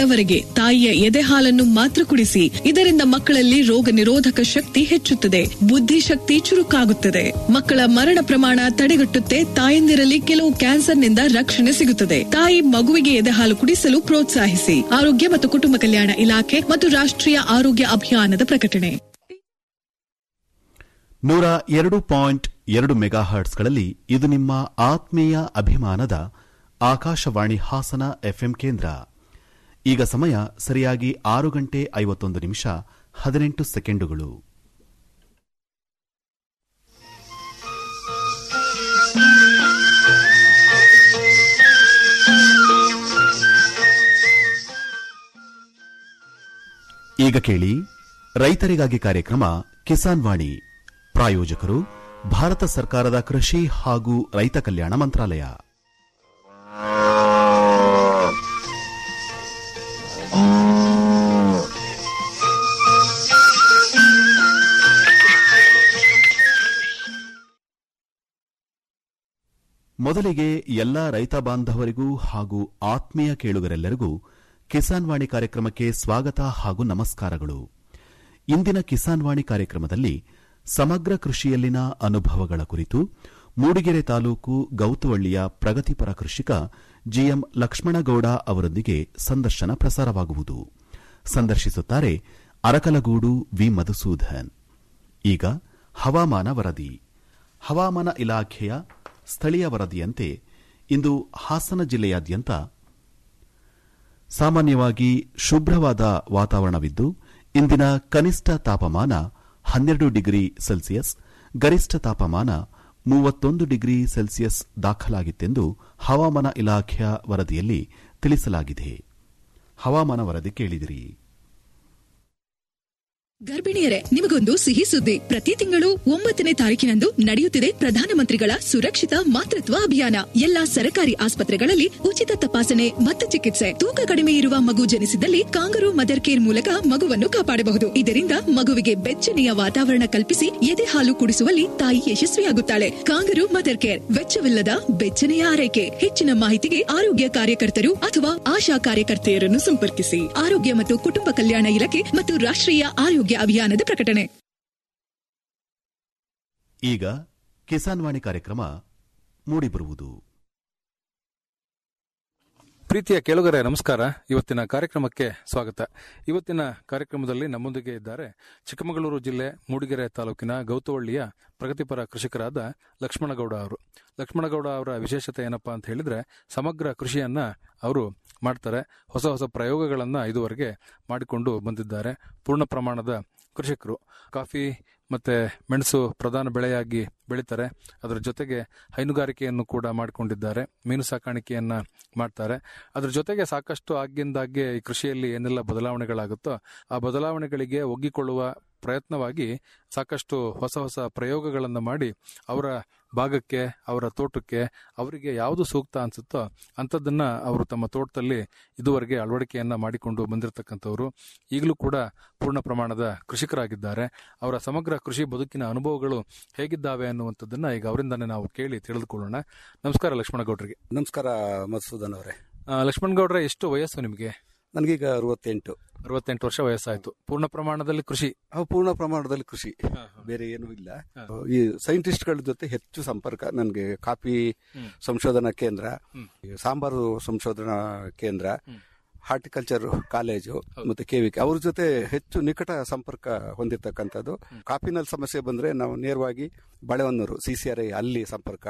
ವರ್ಷದವರೆಗೆ ತಾಯಿಯ ಎದೆ ಹಾಲನ್ನು ಮಾತ್ರ ಕುಡಿಸಿ ಇದರಿಂದ ಮಕ್ಕಳಲ್ಲಿ ರೋಗ ನಿರೋಧಕ ಶಕ್ತಿ ಹೆಚ್ಚುತ್ತದೆ ಬುದ್ಧಿಶಕ್ತಿ ಚುರುಕಾಗುತ್ತದೆ ಮಕ್ಕಳ ಮರಣ ಪ್ರಮಾಣ ತಡೆಗಟ್ಟುತ್ತೆ ತಾಯಂದಿರಲ್ಲಿ ಕೆಲವು ಕ್ಯಾನ್ಸರ್ನಿಂದ ರಕ್ಷಣೆ ಸಿಗುತ್ತದೆ ತಾಯಿ ಮಗುವಿಗೆ ಎದೆ ಹಾಲು ಕುಡಿಸಲು ಪ್ರೋತ್ಸಾಹಿಸಿ ಆರೋಗ್ಯ ಮತ್ತು ಕುಟುಂಬ ಕಲ್ಯಾಣ ಇಲಾಖೆ ಮತ್ತು ರಾಷ್ಟ್ರೀಯ ಆರೋಗ್ಯ ಅಭಿಯಾನದ ಪ್ರಕಟಣೆ ನೂರ ಎರಡು ಪಾಯಿಂಟ್ ಎರಡು ಮೆಗಾ ಹರ್ಟ್ಸ್ಗಳಲ್ಲಿ ಇದು ನಿಮ್ಮ ಆತ್ಮೀಯ ಅಭಿಮಾನದ ಆಕಾಶವಾಣಿ ಹಾಸನ ಎಫ್ಎಂ ಕೇಂದ್ರ ಈಗ ಸಮಯ ಸರಿಯಾಗಿ ಆರು ಗಂಟೆ ಐವತ್ತೊಂದು ನಿಮಿಷ ಹದಿನೆಂಟು ಸೆಕೆಂಡುಗಳು ಈಗ ಕೇಳಿ ರೈತರಿಗಾಗಿ ಕಾರ್ಯಕ್ರಮ ಕಿಸಾನ್ ವಾಣಿ ಪ್ರಾಯೋಜಕರು ಭಾರತ ಸರ್ಕಾರದ ಕೃಷಿ ಹಾಗೂ ರೈತ ಕಲ್ಯಾಣ ಮಂತ್ರಾಲಯ ಮೊದಲಿಗೆ ಎಲ್ಲ ರೈತ ಬಾಂಧವರಿಗೂ ಹಾಗೂ ಆತ್ಮೀಯ ಕೇಳುಗರೆಲ್ಲರಿಗೂ ಕಿಸಾನ್ ವಾಣಿ ಕಾರ್ಯಕ್ರಮಕ್ಕೆ ಸ್ವಾಗತ ಹಾಗೂ ನಮಸ್ಕಾರಗಳು ಇಂದಿನ ಕಿಸಾನ್ ವಾಣಿ ಕಾರ್ಯಕ್ರಮದಲ್ಲಿ ಸಮಗ್ರ ಕೃಷಿಯಲ್ಲಿನ ಅನುಭವಗಳ ಕುರಿತು ಮೂಡಿಗೆರೆ ತಾಲೂಕು ಗೌತುವಳ್ಳಿಯ ಪ್ರಗತಿಪರ ಕೃಷಿಕ ಜಿಎಂ ಲಕ್ಷ್ಮಣಗೌಡ ಅವರೊಂದಿಗೆ ಸಂದರ್ಶನ ಪ್ರಸಾರವಾಗುವುದು ಸಂದರ್ಶಿಸುತ್ತಾರೆ ಅರಕಲಗೂಡು ವಿ ಮಧುಸೂದನ್ ಈಗ ಹವಾಮಾನ ವರದಿ ಹವಾಮಾನ ಇಲಾಖೆಯ ಸ್ಥಳೀಯ ವರದಿಯಂತೆ ಇಂದು ಹಾಸನ ಜಿಲ್ಲೆಯಾದ್ಯಂತ ಸಾಮಾನ್ಯವಾಗಿ ಶುಭ್ರವಾದ ವಾತಾವರಣವಿದ್ದು ಇಂದಿನ ಕನಿಷ್ಠ ತಾಪಮಾನ ಹನ್ನೆರಡು ಡಿಗ್ರಿ ಸೆಲ್ಸಿಯಸ್ ಗರಿಷ್ಠ ತಾಪಮಾನ ಮೂವತ್ತೊಂದು ಡಿಗ್ರಿ ಸೆಲ್ಸಿಯಸ್ ದಾಖಲಾಗಿತ್ತೆಂದು ಹವಾಮಾನ ಇಲಾಖೆಯ ವರದಿಯಲ್ಲಿ ತಿಳಿಸಲಾಗಿದೆ ಹವಾಮಾನ ವರದಿ ಕೇಳಿದಿರಿ ಗರ್ಭಿಣಿಯರೇ ನಿಮಗೊಂದು ಸಿಹಿ ಸುದ್ದಿ ಪ್ರತಿ ತಿಂಗಳು ಒಂಬತ್ತನೇ ತಾರೀಕಿನಂದು ನಡೆಯುತ್ತಿದೆ ಪ್ರಧಾನಮಂತ್ರಿಗಳ ಸುರಕ್ಷಿತ ಮಾತೃತ್ವ ಅಭಿಯಾನ ಎಲ್ಲಾ ಸರ್ಕಾರಿ ಆಸ್ಪತ್ರೆಗಳಲ್ಲಿ ಉಚಿತ ತಪಾಸಣೆ ಮತ್ತು ಚಿಕಿತ್ಸೆ ತೂಕ ಕಡಿಮೆ ಇರುವ ಮಗು ಜನಿಸಿದಲ್ಲಿ ಕಾಂಗರು ಮದರ್ ಕೇರ್ ಮೂಲಕ ಮಗುವನ್ನು ಕಾಪಾಡಬಹುದು ಇದರಿಂದ ಮಗುವಿಗೆ ಬೆಚ್ಚನೆಯ ವಾತಾವರಣ ಕಲ್ಪಿಸಿ ಎದೆ ಹಾಲು ಕುಡಿಸುವಲ್ಲಿ ತಾಯಿ ಯಶಸ್ವಿಯಾಗುತ್ತಾಳೆ ಕಾಂಗರು ಮದರ್ ಕೇರ್ ವೆಚ್ಚವಿಲ್ಲದ ಬೆಚ್ಚನೆಯ ಆರೈಕೆ ಹೆಚ್ಚಿನ ಮಾಹಿತಿಗೆ ಆರೋಗ್ಯ ಕಾರ್ಯಕರ್ತರು ಅಥವಾ ಆಶಾ ಕಾರ್ಯಕರ್ತೆಯರನ್ನು ಸಂಪರ್ಕಿಸಿ ಆರೋಗ್ಯ ಮತ್ತು ಕುಟುಂಬ ಕಲ್ಯಾಣ ಇಲಾಖೆ ಮತ್ತು ರಾಷ್ಟ್ರೀಯ ಆರೋಗ್ಯ ಅಭಿಯಾನದ ಪ್ರಕಟಣೆ ಈಗ ಕಿಸಾನ್ ವಾಣಿ ಕಾರ್ಯಕ್ರಮ ಮೂಡಿಬರುವುದು ಪ್ರೀತಿಯ ಕೇಳುಗರೆ ನಮಸ್ಕಾರ ಇವತ್ತಿನ ಕಾರ್ಯಕ್ರಮಕ್ಕೆ ಸ್ವಾಗತ ಇವತ್ತಿನ ಕಾರ್ಯಕ್ರಮದಲ್ಲಿ ನಮ್ಮೊಂದಿಗೆ ಇದ್ದಾರೆ ಚಿಕ್ಕಮಗಳೂರು ಜಿಲ್ಲೆ ಮೂಡಿಗೆರೆ ತಾಲೂಕಿನ ಗೌತವಳ್ಳಿಯ ಪ್ರಗತಿಪರ ಕೃಷಿಕರಾದ ಲಕ್ಷ್ಮಣಗೌಡ ಅವರು ಲಕ್ಷ್ಮಣಗೌಡ ಅವರ ವಿಶೇಷತೆ ಏನಪ್ಪಾ ಅಂತ ಹೇಳಿದ್ರೆ ಸಮಗ್ರ ಕೃಷಿಯನ್ನ ಅವರು ಮಾಡ್ತಾರೆ ಹೊಸ ಹೊಸ ಪ್ರಯೋಗಗಳನ್ನ ಇದುವರೆಗೆ ಮಾಡಿಕೊಂಡು ಬಂದಿದ್ದಾರೆ ಪೂರ್ಣ ಪ್ರಮಾಣದ ಕೃಷಿಕರು ಕಾಫಿ ಮತ್ತೆ ಮೆಣಸು ಪ್ರಧಾನ ಬೆಳೆಯಾಗಿ ಬೆಳೀತಾರೆ ಅದರ ಜೊತೆಗೆ ಹೈನುಗಾರಿಕೆಯನ್ನು ಕೂಡ ಮಾಡಿಕೊಂಡಿದ್ದಾರೆ ಮೀನು ಸಾಕಾಣಿಕೆಯನ್ನ ಮಾಡ್ತಾರೆ ಅದರ ಜೊತೆಗೆ ಸಾಕಷ್ಟು ಆಗಿಂದಾಗ್ಗೆ ಈ ಕೃಷಿಯಲ್ಲಿ ಏನೆಲ್ಲ ಬದಲಾವಣೆಗಳಾಗುತ್ತೋ ಆ ಬದಲಾವಣೆಗಳಿಗೆ ಒಗ್ಗಿಕೊಳ್ಳುವ ಪ್ರಯತ್ನವಾಗಿ ಸಾಕಷ್ಟು ಹೊಸ ಹೊಸ ಪ್ರಯೋಗಗಳನ್ನು ಮಾಡಿ ಅವರ ಭಾಗಕ್ಕೆ ಅವರ ತೋಟಕ್ಕೆ ಅವರಿಗೆ ಯಾವುದು ಸೂಕ್ತ ಅನ್ಸುತ್ತೋ ಅಂಥದ್ದನ್ನ ಅವರು ತಮ್ಮ ತೋಟದಲ್ಲಿ ಇದುವರೆಗೆ ಅಳವಡಿಕೆಯನ್ನ ಮಾಡಿಕೊಂಡು ಬಂದಿರತಕ್ಕಂಥವ್ರು ಈಗಲೂ ಕೂಡ ಪೂರ್ಣ ಪ್ರಮಾಣದ ಕೃಷಿಕರಾಗಿದ್ದಾರೆ ಅವರ ಸಮಗ್ರ ಕೃಷಿ ಬದುಕಿನ ಅನುಭವಗಳು ಹೇಗಿದ್ದಾವೆ ಅನ್ನುವಂಥದ್ದನ್ನ ಈಗ ಅವರಿಂದಾನೇ ನಾವು ಕೇಳಿ ತಿಳಿದುಕೊಳ್ಳೋಣ ನಮಸ್ಕಾರ ಲಕ್ಷ್ಮಣಗೌಡರಿಗೆ ನಮಸ್ಕಾರ ಮಧುಸೂದನ್ ಅವರೇ ಲಕ್ಷ್ಮಣಗೌಡ್ರೆ ಎಷ್ಟು ವಯಸ್ಸು ನಿಮಗೆ ನನಗೀಗ ಅರವತ್ತೆಂಟು ಅರವತ್ತೆಂಟು ವರ್ಷ ವಯಸ್ಸಾಯ್ತು ಪೂರ್ಣ ಪ್ರಮಾಣದಲ್ಲಿ ಕೃಷಿ ಅವು ಪೂರ್ಣ ಪ್ರಮಾಣದಲ್ಲಿ ಕೃಷಿ ಬೇರೆ ಏನೂ ಇಲ್ಲ ಈ ಸೈಂಟಿಸ್ಟ್ಗಳ ಜೊತೆ ಹೆಚ್ಚು ಸಂಪರ್ಕ ನನಗೆ ಕಾಫಿ ಸಂಶೋಧನಾ ಕೇಂದ್ರ ಈ ಸಾಂಬಾರು ಸಂಶೋಧನಾ ಕೇಂದ್ರ ಹಾರ್ಟಿಕಲ್ಚರ್ ಕಾಲೇಜು ಮತ್ತೆ ಕೆವಿಕೆ ಅವ್ರ ಜೊತೆ ಹೆಚ್ಚು ನಿಕಟ ಸಂಪರ್ಕ ಹೊಂದಿರತಕ್ಕಂಥದ್ದು ಕಾಫಿನಲ್ಲಿ ಸಮಸ್ಯೆ ಬಂದ್ರೆ ನಾವು ನೇರವಾಗಿ Balehonnur C C R I ಅಲ್ಲಿ ಸಂಪರ್ಕ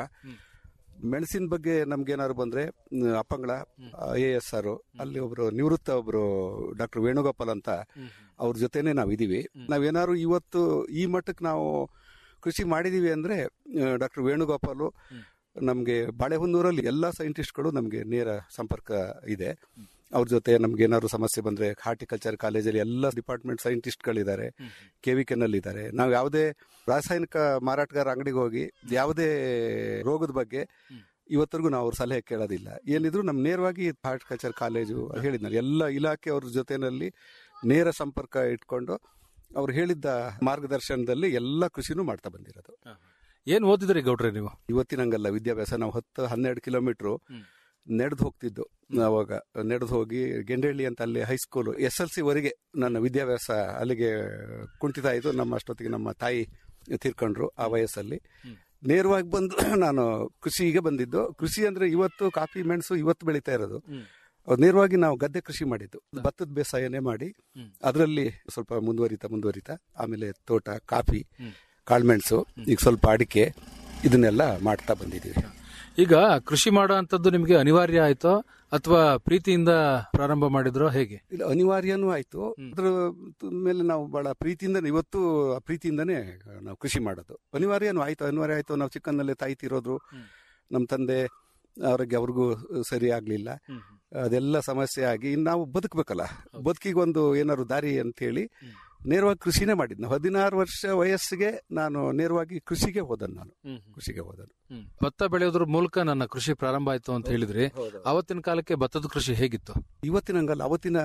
ಮೆಣಸಿನ ಬಗ್ಗೆ ನಮ್ಗೇನಾದ್ರು ಬಂದ್ರೆ ಮ್, ಅಪ್ಪಂಗಳ ಎ ಎಸ್ ಆರ್ ಅಲ್ಲಿ ಒಬ್ರು ನಿವೃತ್ತ ಒಬ್ರು ಡಾಕ್ಟರ್ ವೇಣುಗೋಪಾಲ್ ಅಂತ ಅವ್ರ ಜೊತೆನೆ ನಾವ್ ಇದೀವಿ ನಾವೇನಾದ್ರು ಇವತ್ತು ಈ ಮಟ್ಟಕ್ಕೆ ನಾವು ಕೃಷಿ ಮಾಡಿದೀವಿ ಅಂದ್ರೆ ಡಾಕ್ಟರ್ ವೇಣುಗೋಪಾಲು ನಮ್ಗೆ ಬಾಳೆಹೊನ್ನೂರಲ್ಲಿ ಎಲ್ಲಾ ಸೈಂಟಿಸ್ಟ್ಗಳು ನಮ್ಗೆ ನೇರ ಸಂಪರ್ಕ ಇದೆ ಅವ್ರ ಜೊತೆ ನಮ್ಗೆ ಏನಾದ್ರು ಸಮಸ್ಯೆ ಬಂದ್ರೆ ಹಾರ್ಟಿಕಲ್ಚರ್ ಕಾಲೇಜಲ್ಲಿ ಎಲ್ಲ ಡಿಪಾರ್ಟ್ಮೆಂಟ್ ಸೈಂಟಿಸ್ಟ್ಗಳಿದ್ದಾರೆ ಕೆವಿಕೆನಲ್ಲಿ ಇದ್ದಾರೆ ನಾವು ಯಾವುದೇ ರಾಸಾಯನಿಕ ಮಾರಾಟಗಾರ ಅಂಗಡಿಗೆ ಹೋಗಿ ಯಾವುದೇ ರೋಗದ ಬಗ್ಗೆ ಇವತ್ತರೆಗೂ ನಾವು ಅವ್ರ ಸಲಹೆ ಕೇಳೋದಿಲ್ಲ ಏನಿದ್ರು ನಮ್ ನೇರವಾಗಿ ಹಾರ್ಟಿಕಲ್ಚರ್ ಕಾಲೇಜು ಹೇಳಿದ್ನಲ್ಲ ಎಲ್ಲ ಇಲಾಖೆ ಅವ್ರ ಜೊತೆನಲ್ಲಿ ನೇರ ಸಂಪರ್ಕ ಇಟ್ಕೊಂಡು ಅವ್ರು ಹೇಳಿದ್ದ ಮಾರ್ಗದರ್ಶನದಲ್ಲಿ ಎಲ್ಲ ಕೃಷಿನೂ ಮಾಡ್ತಾ ಬಂದಿರೋದು ಏನ್ ಓದಿದ್ರಿ ಗೌಡ್ರೆ ನೀವು ಇವತ್ತಿನಂಗಲ್ಲ ವಿದ್ಯಾಭ್ಯಾಸ ನಾವು ಹತ್ತು ಹನ್ನೆರಡು ಕಿಲೋಮೀಟರ್ ನಡೆದು ಹೋಗ್ತಿದ್ದು ಅವಾಗ ನಡೆದು ಹೋಗಿ ಗೆಂಡಳ್ಳಿ ಅಂತ ಅಲ್ಲಿ ಹೈಸ್ಕೂಲ್ ಎಸ್ ಎಲ್ ಸಿ ವರೆಗೆ ನನ್ನ ವಿದ್ಯಾಭ್ಯಾಸ ಅಲ್ಲಿಗೆ ಕುಂಠಿತ ಆಯಿತು ನಮ್ಮ ಅಷ್ಟೊತ್ತಿಗೆ ನಮ್ಮ ತಾಯಿ ತೀರ್ಕೊಂಡ್ರು ಆ ವಯಸ್ಸಲ್ಲಿ ನೇರವಾಗಿ ಬಂದು ನಾನು ಕೃಷಿಗೆ ಬಂದಿದ್ದು ಕೃಷಿ ಅಂದ್ರೆ ಇವತ್ತು ಕಾಫಿ ಮೆಣಸು ಇವತ್ತು ಬೆಳೀತಾ ಇರೋದು ಅವ್ರು ನೇರವಾಗಿ ನಾವು ಗದ್ದೆ ಕೃಷಿ ಮಾಡಿದ್ದು ಭತ್ತದ ಬೇಸಾಯನೇ ಮಾಡಿ ಅದರಲ್ಲಿ ಸ್ವಲ್ಪ ಮುಂದುವರಿತಾ ಮುಂದುವರಿತಾ ಆಮೇಲೆ ತೋಟ ಕಾಫಿ ಕಾಳುಮೆಣಸು ಈಗ ಸ್ವಲ್ಪ ಅಡಿಕೆ ಇದನ್ನೆಲ್ಲ ಮಾಡ್ತಾ ಬಂದಿದ್ದೀವಿ ಈಗ ಕೃಷಿ ಮಾಡೋ ಅಂತದ್ದು ನಿಮಗೆ ಅನಿವಾರ್ಯ ಆಯ್ತೋ ಅಥವಾ ಪ್ರೀತಿಯಿಂದ ಪ್ರಾರಂಭ ಮಾಡಿದ್ರೋ ಹೇಗೆ ಇಲ್ಲ ಅನಿವಾರ್ಯನೂ ಆಯ್ತು ಅದ್ರ ಮೇಲೆ ನಾವು ಬಹಳ ಪ್ರೀತಿಯಿಂದ ಇವತ್ತು ಆ ಪ್ರೀತಿಯಿಂದನೇ ನಾವು ಕೃಷಿ ಮಾಡೋದು ಅನಿವಾರ್ಯನೂ ಆಯ್ತು ಅನಿವಾರ್ಯ ಆಯ್ತು ನಾವು ಚಿಕ್ಕಂದಲ್ಲೇ ತಾಯಿ ತೀರೋದ್ರು ನಮ್ಮ ತಂದೆ ಅವ್ರಿಗೆ ಅವ್ರಿಗೂ ಸರಿ ಆಗ್ಲಿಲ್ಲ ಅದೆಲ್ಲ ಸಮಸ್ಯೆ ಆಗಿ ಇನ್ನು ನಾವು ಬದುಕಬೇಕಲ್ಲ ಬದುಕಿಗೊಂದು ಏನಾದ್ರು ದಾರಿ ಅಂತ ಹೇಳಿ ನೇರವಾಗಿ ಕೃಷಿನೇ ಮಾಡಿದ್ ನಾವು ಹದಿನಾರು ವರ್ಷ ವಯಸ್ಸಿಗೆ ನಾನು ನೇರವಾಗಿ ಕೃಷಿಗೆ ಹೋದನು ನಾನು ಕೃಷಿಗೆ ಹೋದನು ಭತ್ತ ಬೆಳೆಯೋದ್ರ ಮೂಲಕ ನನ್ನ ಕೃಷಿ ಪ್ರಾರಂಭ ಆಯ್ತು ಅಂತ ಹೇಳಿದ್ರಿ ಅವತ್ತಿನ ಕಾಲಕ್ಕೆ ಭತ್ತದ ಕೃಷಿ ಹೇಗಿತ್ತು ಇವತ್ತಿನ ಹಂಗಲ್ಲ ಅವತ್ತಿನ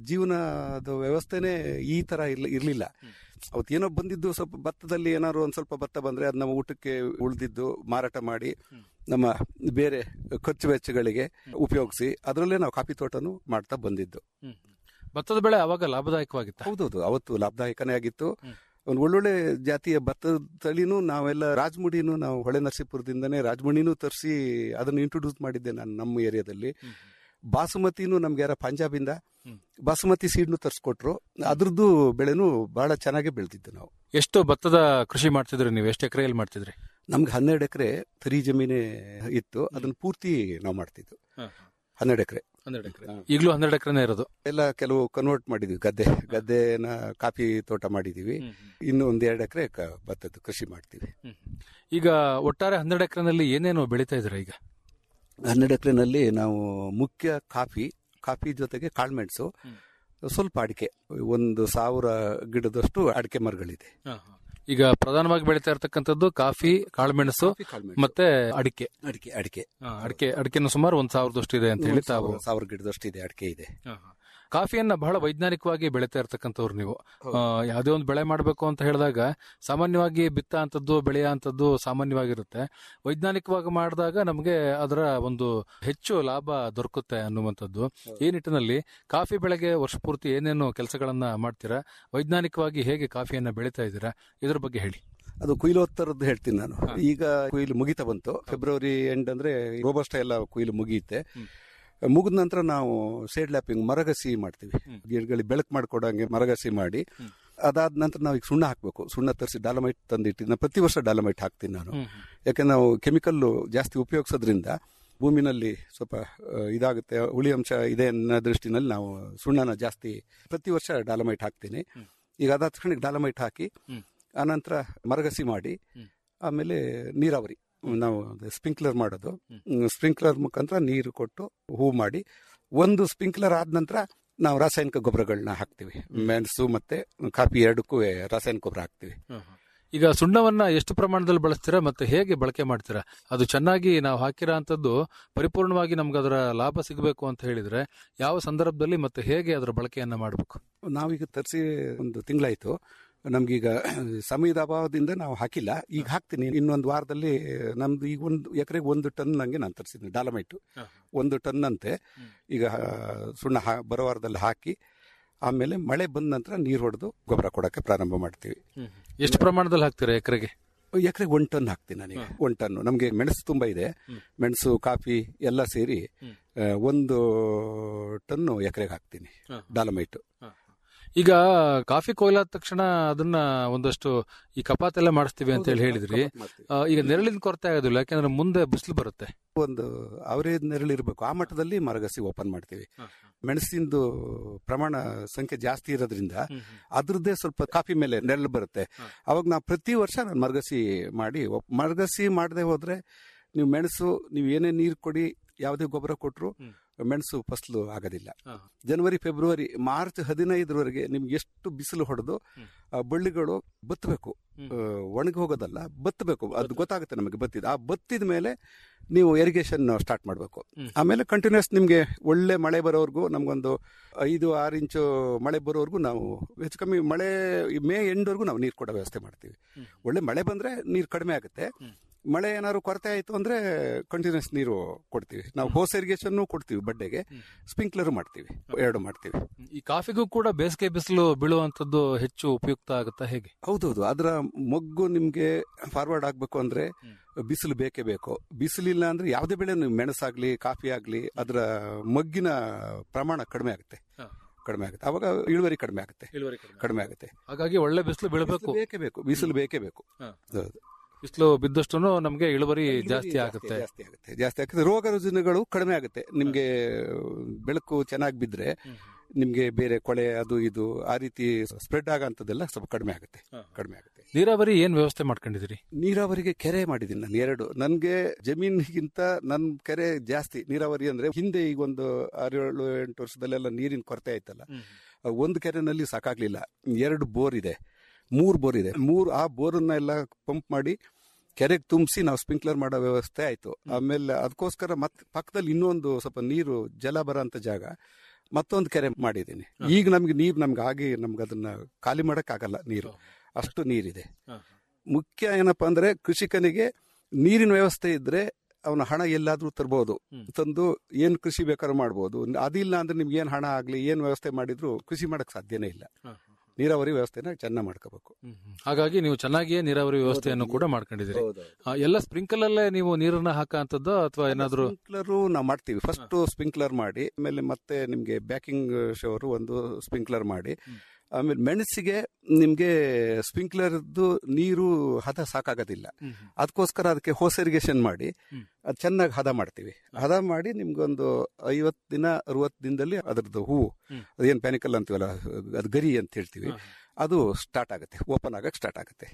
ಜೀವನದ ವ್ಯವಸ್ಥೆನೇ ಈ ತರ ಇರ್ಲ- ಇರ್ಲಿಲ್ಲ ಅವತ್ತೇನೋ ಬಂದಿದ್ದು ಸ್ವಲ್ಪ ಭತ್ತದಲ್ಲಿ ಏನಾದ್ರು ಒಂದ್ ಸ್ವಲ್ಪ ಭತ್ತ ಬಂದ್ರೆ ಅದು ನಮ್ಮ ಊಟಕ್ಕೆ ಉಳಿದಿದ್ದು ಮಾರಾಟ ಮಾಡಿ ನಮ್ಮ ಬೇರೆ ಖರ್ಚು ವೆಚ್ಚಗಳಿಗೆ ಉಪಯೋಗಿಸಿ ಅದರಲ್ಲೇ ನಾವು ಕಾಫಿ ತೋಟನು ಮಾಡ್ತಾ ಬಂದಿದ್ದು ಭತ್ತದ ಬೆಳೆ ಅವಾಗ ಲಾಭದಾಯಕವಾಗಿತ್ತ ಹೌದೌದು ಅವತ್ತು ಲಾಭದಾಯಕನೇ ಆಗಿತ್ತು ಒಂದು ಒಳ್ಳೊಳ್ಳೆ ಜಾತಿಯ ಭತ್ತದ ತಳಿನೂ ನಾವೆಲ್ಲ ರಾಜಮುಡಿನೂ ನಾವು ಹೊಳೆ ನರಸೀಪುರದಿಂದನೇ ರಾಜಮುಡಿನೂ ತರಿಸಿ ಅದನ್ನು ಇಂಟ್ರೊಡ್ಯೂಸ್ ಮಾಡಿದ್ದೆ ನಾನು ನಮ್ಮ ಏರಿಯಾದಲ್ಲಿ ಬಾಸುಮತಿನೂ ನಮ್ಗೆ ಯಾರ ಪಂಜಾಬಿಂದ ಬಾಸುಮತಿ ಸೀಡ್ನು ತರಿಸ್ಕೊಟ್ರು ಅದ್ರದ್ದು ಬೆಳೆನೂ ಬಹಳ ಚೆನ್ನಾಗಿ ಬೆಳೆದಿದ್ದು ನಾವು ಎಷ್ಟು ಭತ್ತದ ಕೃಷಿ ಮಾಡ್ತಿದ್ರಿ ನೀವು ಎಷ್ಟು ಎಕರೆಯಲ್ಲಿ ಮಾಡ್ತಿದ್ರಿ ನಮ್ಗೆ ಹನ್ನೆರಡು ಎಕರೆ ತರಿ ಜಮೀನೇ ಇತ್ತು ಅದನ್ನ ಪೂರ್ತಿ ನಾವು ಮಾಡ್ತಿದ್ವು ಹನ್ನೆರಡು ಎಕರೆ ಹನ್ನೆರಡು ಎಕರೆ ಈಗಲೂ ಹನ್ನೆರಡು ಎಕರೆನೇ ಇರೋದು ಎಲ್ಲ ಕೆಲವು ಕನ್ವರ್ಟ್ ಮಾಡಿದ್ವಿ ಗದ್ದೆ ಗದ್ದೆನ ಕಾಫಿ ತೋಟ ಮಾಡಿದೀವಿ ಇನ್ನು ಒಂದ್ ಎರಡು ಎಕರೆ ಭತ್ತದ ಕೃಷಿ ಮಾಡ್ತೀವಿ ಈಗ ಒಟ್ಟಾರೆ ಹನ್ನೆರಡು ಎಕರೆನಲ್ಲಿ ಏನೇನು ಬೆಳೀತಾ ಇದ್ರ ಈಗ ಹನ್ನೆರಡು ಎಕರೆನಲ್ಲಿ ನಾವು ಮುಖ್ಯ ಕಾಫಿ ಕಾಫಿ ಜೊತೆಗೆ ಕಾಳುಮೆಣಸು ಸ್ವಲ್ಪ ಅಡಿಕೆ ಒಂದು ಸಾವಿರ ಗಿಡದಷ್ಟು ಅಡಿಕೆ ಮರಗಳಿದೆ ಈಗ ಪ್ರಧಾನವಾಗಿ ಬೆಳೀತಾ ಇರತಕ್ಕಂಥದ್ದು ಕಾಫಿ ಕಾಳುಮೆಣಸು ಮತ್ತೆ ಅಡಿಕೆ ಅಡಿಕೆ ಅಡಿಕೆ ಆ, ಅಡಿಕೆ ಅಡಿಕೆನು ಸುಮಾರು ಒಂದ್ ಸಾವಿರದಷ್ಟು ಇದೆ ಅಂತ ಹೇಳಿ ತಾವು ಸಾವಿರ- ಸಾವಿರ ಗಿಡದಷ್ಟು ಇದೆ ಅಡಿಕೆ ಇದೆ ಕಾಫಿಯನ್ನ ಬಹಳ ವೈಜ್ಞಾನಿಕವಾಗಿ ಬೆಳೀತಾ ಇರ್ತಕ್ಕಂಥವ್ರು ನೀವು ಆ, ಯಾವುದೇ ಒಂದು ಬೆಳೆ ಮಾಡಬೇಕು ಅಂತ ಹೇಳಿದಾಗ ಸಾಮಾನ್ಯವಾಗಿ ಬಿತ್ತ ಅಂತದ್ದು ಬೆಳೆಯ ಅಂತದ್ದು ಸಾಮಾನ್ಯವಾಗಿರುತ್ತೆ ವೈಜ್ಞಾನಿಕವಾಗಿ ಮಾಡಿದಾಗ ನಮಗೆ ಅದರ ಒಂದು ಹೆಚ್ಚು ಲಾಭ ದೊರಕುತ್ತೆ ಅನ್ನುವಂಥದ್ದು ಈ ನಿಟ್ಟಿನಲ್ಲಿ ಕಾಫಿ ಬೆಳೆಗೆ ವರ್ಷ ಪೂರ್ತಿ ಏನೇನು ಕೆಲಸಗಳನ್ನ ಮಾಡ್ತೀರಾ ವೈಜ್ಞಾನಿಕವಾಗಿ ಹೇಗೆ ಕಾಫಿಯನ್ನ ಬೆಳೀತಾ ಇದ್ದೀರಾ ಇದ್ರ ಬಗ್ಗೆ ಹೇಳಿ ಅದು ಕೊಯ್ಲೋತ್ತರದ್ದು ಹೇಳ್ತೀನಿ ನಾನು ಈಗ ಕೊಯ್ಲು ಮುಗಿತಾ ಬಂತು ಫೆಬ್ರವರಿ ಎಂಡ್ ಅಂದ್ರೆ ರೋಬಸ್ಟ ಎಲ್ಲ ಕೊಯ್ಲು ಮುಗಿಯುತ್ತೆ ಮುಗಿದ ನಂತರ ನಾವು ಸೇಡ್ ಲ್ಯಾಪಿಂಗ್ ಮರಗಸಿ ಮಾಡ್ತೀವಿ ಗಿಡಗಳಿಗೆ ಬೆಳಕು ಮಾಡ್ಕೊಡಂಗೆ ಮರಗಸಿ ಮಾಡಿ ಅದಾದ ನಂತರ ನಾವು ಈಗ ಸುಣ್ಣ ಹಾಕಬೇಕು ಸುಣ್ಣ ತರಿಸಿ ಡಾಲಮೈಟ್ ತಂದಿಟ್ಟು ನಾನು ಪ್ರತಿ ವರ್ಷ ಡಾಲಮೈಟ್ ಹಾಕ್ತೀನಿ ನಾನು ಯಾಕಂದ್ರೆ ನಾವು ಕೆಮಿಕಲ್ ಜಾಸ್ತಿ ಉಪಯೋಗಿಸೋದ್ರಿಂದ ಭೂಮಿನಲ್ಲಿ ಸ್ವಲ್ಪ ಆ, ಇದಾಗುತ್ತೆ ಹುಳಿ ಅಂಶ ಇದೆ ಅನ್ನೋ ದೃಷ್ಟಿನಲ್ಲಿ ನಾವು ಸುಣ್ಣನ ಜಾಸ್ತಿ ಪ್ರತಿ ವರ್ಷ ಡಾಲಮೈಟ್ ಹಾಕ್ತೀನಿ ಈಗ ಅದಾದ ತಕ್ಷಣ ಡಾಲಮೈಟ್ ಹಾಕಿ ಆನಂತರ ಮರಗಸಿ ಮಾಡಿ ಆಮೇಲೆ ನೀರಾವರಿ ನಾವು ಸ್ಪ್ರಿಂಕ್ಲರ್ ಮಾಡೋದು ಸ್ಪ್ರಿಂಕ್ಲರ್ ಮುಖಾಂತರ ನೀರು ಕೊಟ್ಟು ಹೂ ಮಾಡಿ ಒಂದು ಸ್ಪ್ರಿಂಕ್ಲರ್ ಆದ ನಂತರ ನಾವು ರಾಸಾಯನಿಕ ಗೊಬ್ಬರಗಳನ್ನ ಹಾಕ್ತಿವಿ ಮೆಣಸು ಮತ್ತೆ ಕಾಫಿ ಎರಡಕ್ಕೂ ರಾಸಾಯನಿಕ ಗೊಬ್ಬರ ಹಾಕ್ತಿವಿ ಈಗ ಸುಣ್ಣವನ್ನ ಎಷ್ಟು ಪ್ರಮಾಣದಲ್ಲಿ ಬಳಸ್ತೀರಾ ಮತ್ತೆ ಹೇಗೆ ಬಳಕೆ ಮಾಡ್ತೀರಾ ಅದು ಚೆನ್ನಾಗಿ ನಾವು ಹಾಕಿರೋ ಅಂತದ್ದು ಪರಿಪೂರ್ಣವಾಗಿ ನಮ್ಗೆ ಅದರ ಲಾಭ ಸಿಗಬೇಕು ಅಂತ ಹೇಳಿದ್ರೆ ಯಾವ ಸಂದರ್ಭದಲ್ಲಿ ಮತ್ತೆ ಹೇಗೆ ಅದರ ಬಳಕೆಯನ್ನ ಮಾಡಬೇಕು ನಾವೀಗ ತರಿಸಿ ಒಂದು ತಿಂಗಳಾಯ್ತು ನಮ್ಗೀಗ ಸಮಯದ ಅಭಾವದಿಂದ ನಾವು ಹಾಕಿಲ್ಲ ಈಗ ಹಾಕ್ತೀನಿ ಇನ್ನೊಂದು ವಾರದಲ್ಲಿ ನಮ್ದು ಈಗ ಒಂದು ಎಕರೆಗೆ ಒಂದು ಟನ್ ನಂಗೆ ನಾನು ತರಿಸಿದ್ದೀನಿ ಡಾಲಮೈಟು ಒಂದು ಟನ್ ಅಂತೆ ಈಗ ಆ, ಸುಣ್ಣ ಹಾ- ಬರೋ ವಾರದಲ್ಲಿ ಹಾಕಿ ಆಮೇಲೆ ಮಳೆ ಬಂದ ನಂತರ ನೀರು ಹೊಡೆದು ಗೊಬ್ಬರ ಕೊಡಕ್ಕೆ ಪ್ರಾರಂಭ ಮಾಡ್ತೀವಿ ಎಷ್ಟು ಪ್ರಮಾಣದಲ್ಲಿ ಹಾಕ್ತೀರಾ ಎಕರೆಗೆ ಎಕರೆಗೆ ಒನ್ ಟನ್ ಹಾಕ್ತೀನಿ ನನಗೆ ಒನ್ ಟನ್ ನಮಗೆ ಮೆಣಸು ತುಂಬಾ ಇದೆ ಮೆಣಸು ಕಾಫಿ ಎಲ್ಲ ಸೇರಿ ಆ, ಒಂದು ಟನ್ನು ಎಕರೆಗೆ ಹಾಕ್ತೀನಿ ಡಾಲಮೈಟು ಈಗ ಕಾಫಿ ಕೊಯ್ಲಾದ ತಕ್ಷಣ ಅದನ್ನ ಒಂದಷ್ಟು ಈ ಕಪಾತ್ ಎಲ್ಲ ಮಾಡಿಸ್ತೀವಿ ಅಂತ ಹೇಳಿ ಹೇಳಿದ್ರಿ ಆ, ಈಗ ನೆರಳಿನ ಕೊರತೆ ಆಗೋದಿಲ್ಲ ಯಾಕಂದ್ರೆ ಮುಂದೆ ಬಿಸಿಲು ಬರುತ್ತೆ ಒಂದು ಅವರೇಜ್ ನೆರಳಿರ್ಬೇಕು ಆ ಮಟ್ಟದಲ್ಲಿ ಮರಗಸಿ ಓಪನ್ ಮಾಡ್ತೀವಿ ಮೆಣಸಿಂದು ಪ್ರಮಾಣ ಸಂಖ್ಯೆ ಜಾಸ್ತಿ ಇರೋದ್ರಿಂದ ಅದ್ರದ್ದೇ ಸ್ವಲ್ಪ ಕಾಫಿ ಮೇಲೆ ನೆರಳು ಬರುತ್ತೆ ಅವಾಗ ನಾವು ಪ್ರತಿ ವರ್ಷ ನಾನು ಮರಗಸಿ ಮಾಡಿ ಒಪ್- ಮರಗಸಿ ಮಾಡದೆ ಹೋದ್ರೆ ನೀವು ಮೆಣಸು ನೀವು ಏನೇ ನೀರು ಕೊಡಿ ಯಾವುದೇ ಗೊಬ್ಬರ ಕೊಟ್ಟರು ಮೆಣಸು ಫಸಲು ಆಗೋದಿಲ್ಲ ಜನವರಿ ಫೆಬ್ರವರಿ ಮಾರ್ಚ್ ಹದಿನೈದರವರೆಗೆ ನಿಮ್ಗೆ ಎಷ್ಟು ಬಿಸಿಲು ಹೊಡೆದು ಆ ಬಳ್ಳಿಗಳು ಬತ್ತಬೇಕು ಒಣಗಿ ಹೋಗೋದಲ್ಲ ಬತ್ತಬೇಕು ಅದು ಗೊತ್ತಾಗುತ್ತೆ ನಮಗೆ ಬತ್ತಿದ ಆ ಬತ್ತಿದ ಮೇಲೆ ನೀವು ಇರಿಗೇಷನ್ ಸ್ಟಾರ್ಟ್ ಮಾಡಬೇಕು ಆಮೇಲೆ ಕಂಟಿನ್ಯೂಸ್ ನಿಮಗೆ ಒಳ್ಳೆ ಮಳೆ ಬರೋವರೆಗೂ ನಮಗೊಂದು ಐದು ಆರು ಇಂಚು ಮಳೆ ಬರೋವರೆಗೂ ನಾವು ಹೆಚ್ಚು ಕಮ್ಮಿ ಮಳೆ ಈ ಮೇ ಎಂಡ್ವರೆಗೂ ನಾವು ನೀರು ಕೊಡೋ ವ್ಯವಸ್ಥೆ ಮಾಡ್ತೀವಿ ಒಳ್ಳೆ ಮಳೆ ಬಂದ್ರೆ ನೀರು ಕಡಿಮೆ ಆಗುತ್ತೆ ಮಳೆ ಏನಾದ್ರು ಕೊರತೆ ಆಯ್ತು ಅಂದ್ರೆ ಕಂಟಿನ್ಯೂಸ್ ನೀರು ಕೊಡ್ತೀವಿ ನಾವು ಹೋಸ್ ಇರಿಗೇಷನ್ ಕೊಡ್ತೀವಿ ಬಡ್ಡೆಗೆ ಸ್ಪ್ರಿಂಕ್ಲರ್ ಮಾಡ್ತೀವಿ ಎರಡು ಮಾಡ್ತೀವಿ ಈ ಕಾಫಿಗೂ ಕೂಡ ಬೇಸಿಗೆ ಬಿಸಿಲು ಬೀಳುವಂತದ್ದು ಹೆಚ್ಚು ಉಪಯುಕ್ತ ಆಗುತ್ತಾ ಹೇಗೆ ಹೌದೌದು ಅದರ ಮೊಗ್ಗು ನಿಮ್ಗೆ ಫಾರ್ವರ್ಡ್ ಆಗ್ಬೇಕು ಅಂದ್ರೆ ಬಿಸಿಲು ಬೇಕೇ ಬೇಕು ಬಿಸಿಲಿಲ್ಲ ಅಂದ್ರೆ ಯಾವುದೇ ಬೆಳೆ ನೀವು ಮೆಣಸಾಗ್ಲಿ ಕಾಫಿ ಆಗ್ಲಿ ಅದರ ಮೊಗ್ಗಿನ ಪ್ರಮಾಣ ಕಡಿಮೆ ಆಗುತ್ತೆ ಕಡಿಮೆ ಆಗುತ್ತೆ ಅವಾಗ ಇಳುವರಿ ಕಡಿಮೆ ಆಗುತ್ತೆ ಕಡಿಮೆ ಆಗುತ್ತೆ ಹಾಗಾಗಿ ಒಳ್ಳೆ ಬಿಸಿಲು ಬೀಳಬೇಕು ಬಿಸಿಲು ಬೇಕೇ ಬೇಕು ಬಿಸಿಲು ಬೇಕೇ ಬೇಕು ಹಾ. ಹೌದು. ಬಿಸಿಲು ಬಿದ್ದಷ್ಟು ನಮಗೆ ಇಳುವರಿ ಜಾಸ್ತಿ ಆಗುತ್ತೆ ಜಾಸ್ತಿ ಆಗುತ್ತೆ ಜಾಸ್ತಿ ಆಗುತ್ತೆ ರೋಗ ರುಜಿನಗಳು ಕಡಿಮೆ ಆಗುತ್ತೆ ನಿಮ್ಗೆ ಬೆಳಕು ಚೆನ್ನಾಗಿ ಬಿದ್ರೆ ನಿಮ್ಗೆ ಬೇರೆ ಕೊಳೆ ಅದು ಇದು ಆ ರೀತಿ ಸ್ಪ್ರೆಡ್ ಆಗಂತದೆಲ್ಲ ಸ್ವಲ್ಪ ಕಡಿಮೆ ಆಗುತ್ತೆ ಕಡಿಮೆ ಆಗುತ್ತೆ ನೀರಾವರಿ ಏನ್ ವ್ಯವಸ್ಥೆ ಮಾಡ್ಕೊಂಡಿದ್ದೀರಿ ನೀರಾವರಿಗೆ ಕೆರೆ ಮಾಡಿದ್ದೀನಿ ನಾನು ಎರಡು ನನ್ಗೆ ಜಮೀನಿಗಿಂತ ನನ್ ಕೆರೆ ಜಾಸ್ತಿ ನೀರಾವರಿ ಅಂದ್ರೆ ಹಿಂದೆ ಈಗ ಒಂದು ಆರು ಏಳು ಎಂಟು ವರ್ಷದಲ್ಲೆಲ್ಲ ನೀರಿನ ಕೊರತೆ ಆಯ್ತಲ್ಲ ಒಂದು ಕೆರೆನಲ್ಲಿ ಸಾಕಾಗ್ಲಿಲ್ಲ ಎರಡು ಬೋರ್ ಇದೆ ಮೂರು ಬೋರ್ ಇದೆ ಮೂರು ಆ ಬೋರನ್ನ ಎಲ್ಲ ಪಂಪ್ ಮಾಡಿ ಕೆರೆಗೆ ತುಂಬಿಸಿ ನಾವು ಸ್ಪ್ರಿಂಕ್ಲರ್ ಮಾಡೋ ವ್ಯವಸ್ಥೆ ಆಯ್ತು ಆಮೇಲೆ ಅದಕ್ಕೋಸ್ಕರ ಮತ್ತೆ ಪಕ್ಕದಲ್ಲಿ ಇನ್ನೊಂದು ಸ್ವಲ್ಪ ನೀರು ಜಲ ಬರೋ ಅಂತ ಜಾಗ ಮತ್ತೊಂದು ಕೆರೆ ಮಾಡಿದ್ದೀನಿ ಈಗ ನಮ್ಗೆ ನೀರು ನಮ್ಗೆ ಆಗಿ ನಮ್ಗೆ ಅದನ್ನ ಖಾಲಿ ಮಾಡಕ್ ಆಗಲ್ಲ ನೀರು ಅಷ್ಟು ನೀರಿದೆ ಮುಖ್ಯ ಏನಪ್ಪಾ ಅಂದ್ರೆ ಕೃಷಿಕನಿಗೆ ನೀರಿನ ವ್ಯವಸ್ಥೆ ಇದ್ರೆ ಅವನ ಹಣ ಎಲ್ಲಾದ್ರೂ ತರ್ಬೋದು ತಂದು ಏನ್ ಕೃಷಿ ಬೇಕಾದ್ರೂ ಮಾಡ್ಬೋದು ಅದಿಲ್ಲ ಅಂದ್ರೆ ನಿಮ್ಗೆ ಏನ್ ಹಣ ಆಗ್ಲಿ ಏನ್ ವ್ಯವಸ್ಥೆ ಮಾಡಿದ್ರು ಕೃಷಿ ಮಾಡಕ್ ಸಾಧ್ಯನೇ ಇಲ್ಲ ನೀರಾವರಿ ವ್ಯವಸ್ಥೆನ ಚೆನ್ನಾಗಿ ಮಾಡ್ಕೋಬೇಕು ಹಾಗಾಗಿ ನೀವು ಚೆನ್ನಾಗಿಯೇ ನೀರಾವರಿ ವ್ಯವಸ್ಥೆಯನ್ನು ಕೂಡ ಮಾಡ್ಕೊಂಡಿದ್ದೀರಿ ಆ, ಎಲ್ಲ ಸ್ಪ್ರಿಂಕಲ್ ಅಲ್ಲೇ ನೀವು ನೀರನ್ನ ಹಾಕಂತದ್ದು ಅಥವಾ ಏನಾದ್ರು ಸ್ಪ್ರಿಂಕ್ಲರು ನಾವು ಮಾಡ್ತೀವಿ ಫಸ್ಟ್ ಸ್ಪ್ರಿಂಕ್ಲರ್ ಮಾಡಿ ಆಮೇಲೆ ಮತ್ತೆ ನಿಮ್ಗೆ ಬ್ಯಾಕಿಂಗ್ ಶವರ್ ಒಂದು ಸ್ಪ್ರಿಂಕ್ಲರ್ ಮಾಡಿ ಆಮೇಲೆ ಮೆಣಸಿಗೆ ನಿಮ್ಗೆ ಸ್ಪ್ರಿಂಕ್ಲರ್ದು ನೀರು ಹದ ಸಾಕಾಗೋದಿಲ್ಲ ಅದಕ್ಕೋಸ್ಕರ ಅದಕ್ಕೆ ಹೋಸ್ ಇರಿಗೇಷನ್ ಮಾಡಿ ಅದು ಚೆನ್ನಾಗಿ ಹದ ಮಾಡ್ತೀವಿ ಹದ ಮಾಡಿ ನಿಮ್ಗೊಂದು ಐವತ್ತು ದಿನ ಅರವತ್ತು ದಿನದಲ್ಲಿ ಅದರದ್ದು ಹೂವು ಅದೇನು ಪ್ಯಾನಿಕಲ್ ಅಂತೀವಲ್ಲ ಅದು ಗರಿ ಅಂತ ಹೇಳ್ತೀವಿ ಅದು ಸ್ಟಾರ್ಟ್ ಆಗುತ್ತೆ ಓಪನ್ ಆಗಕ್ಕೆ ಸ್ಟಾರ್ಟ್ ಆಗುತ್ತೆ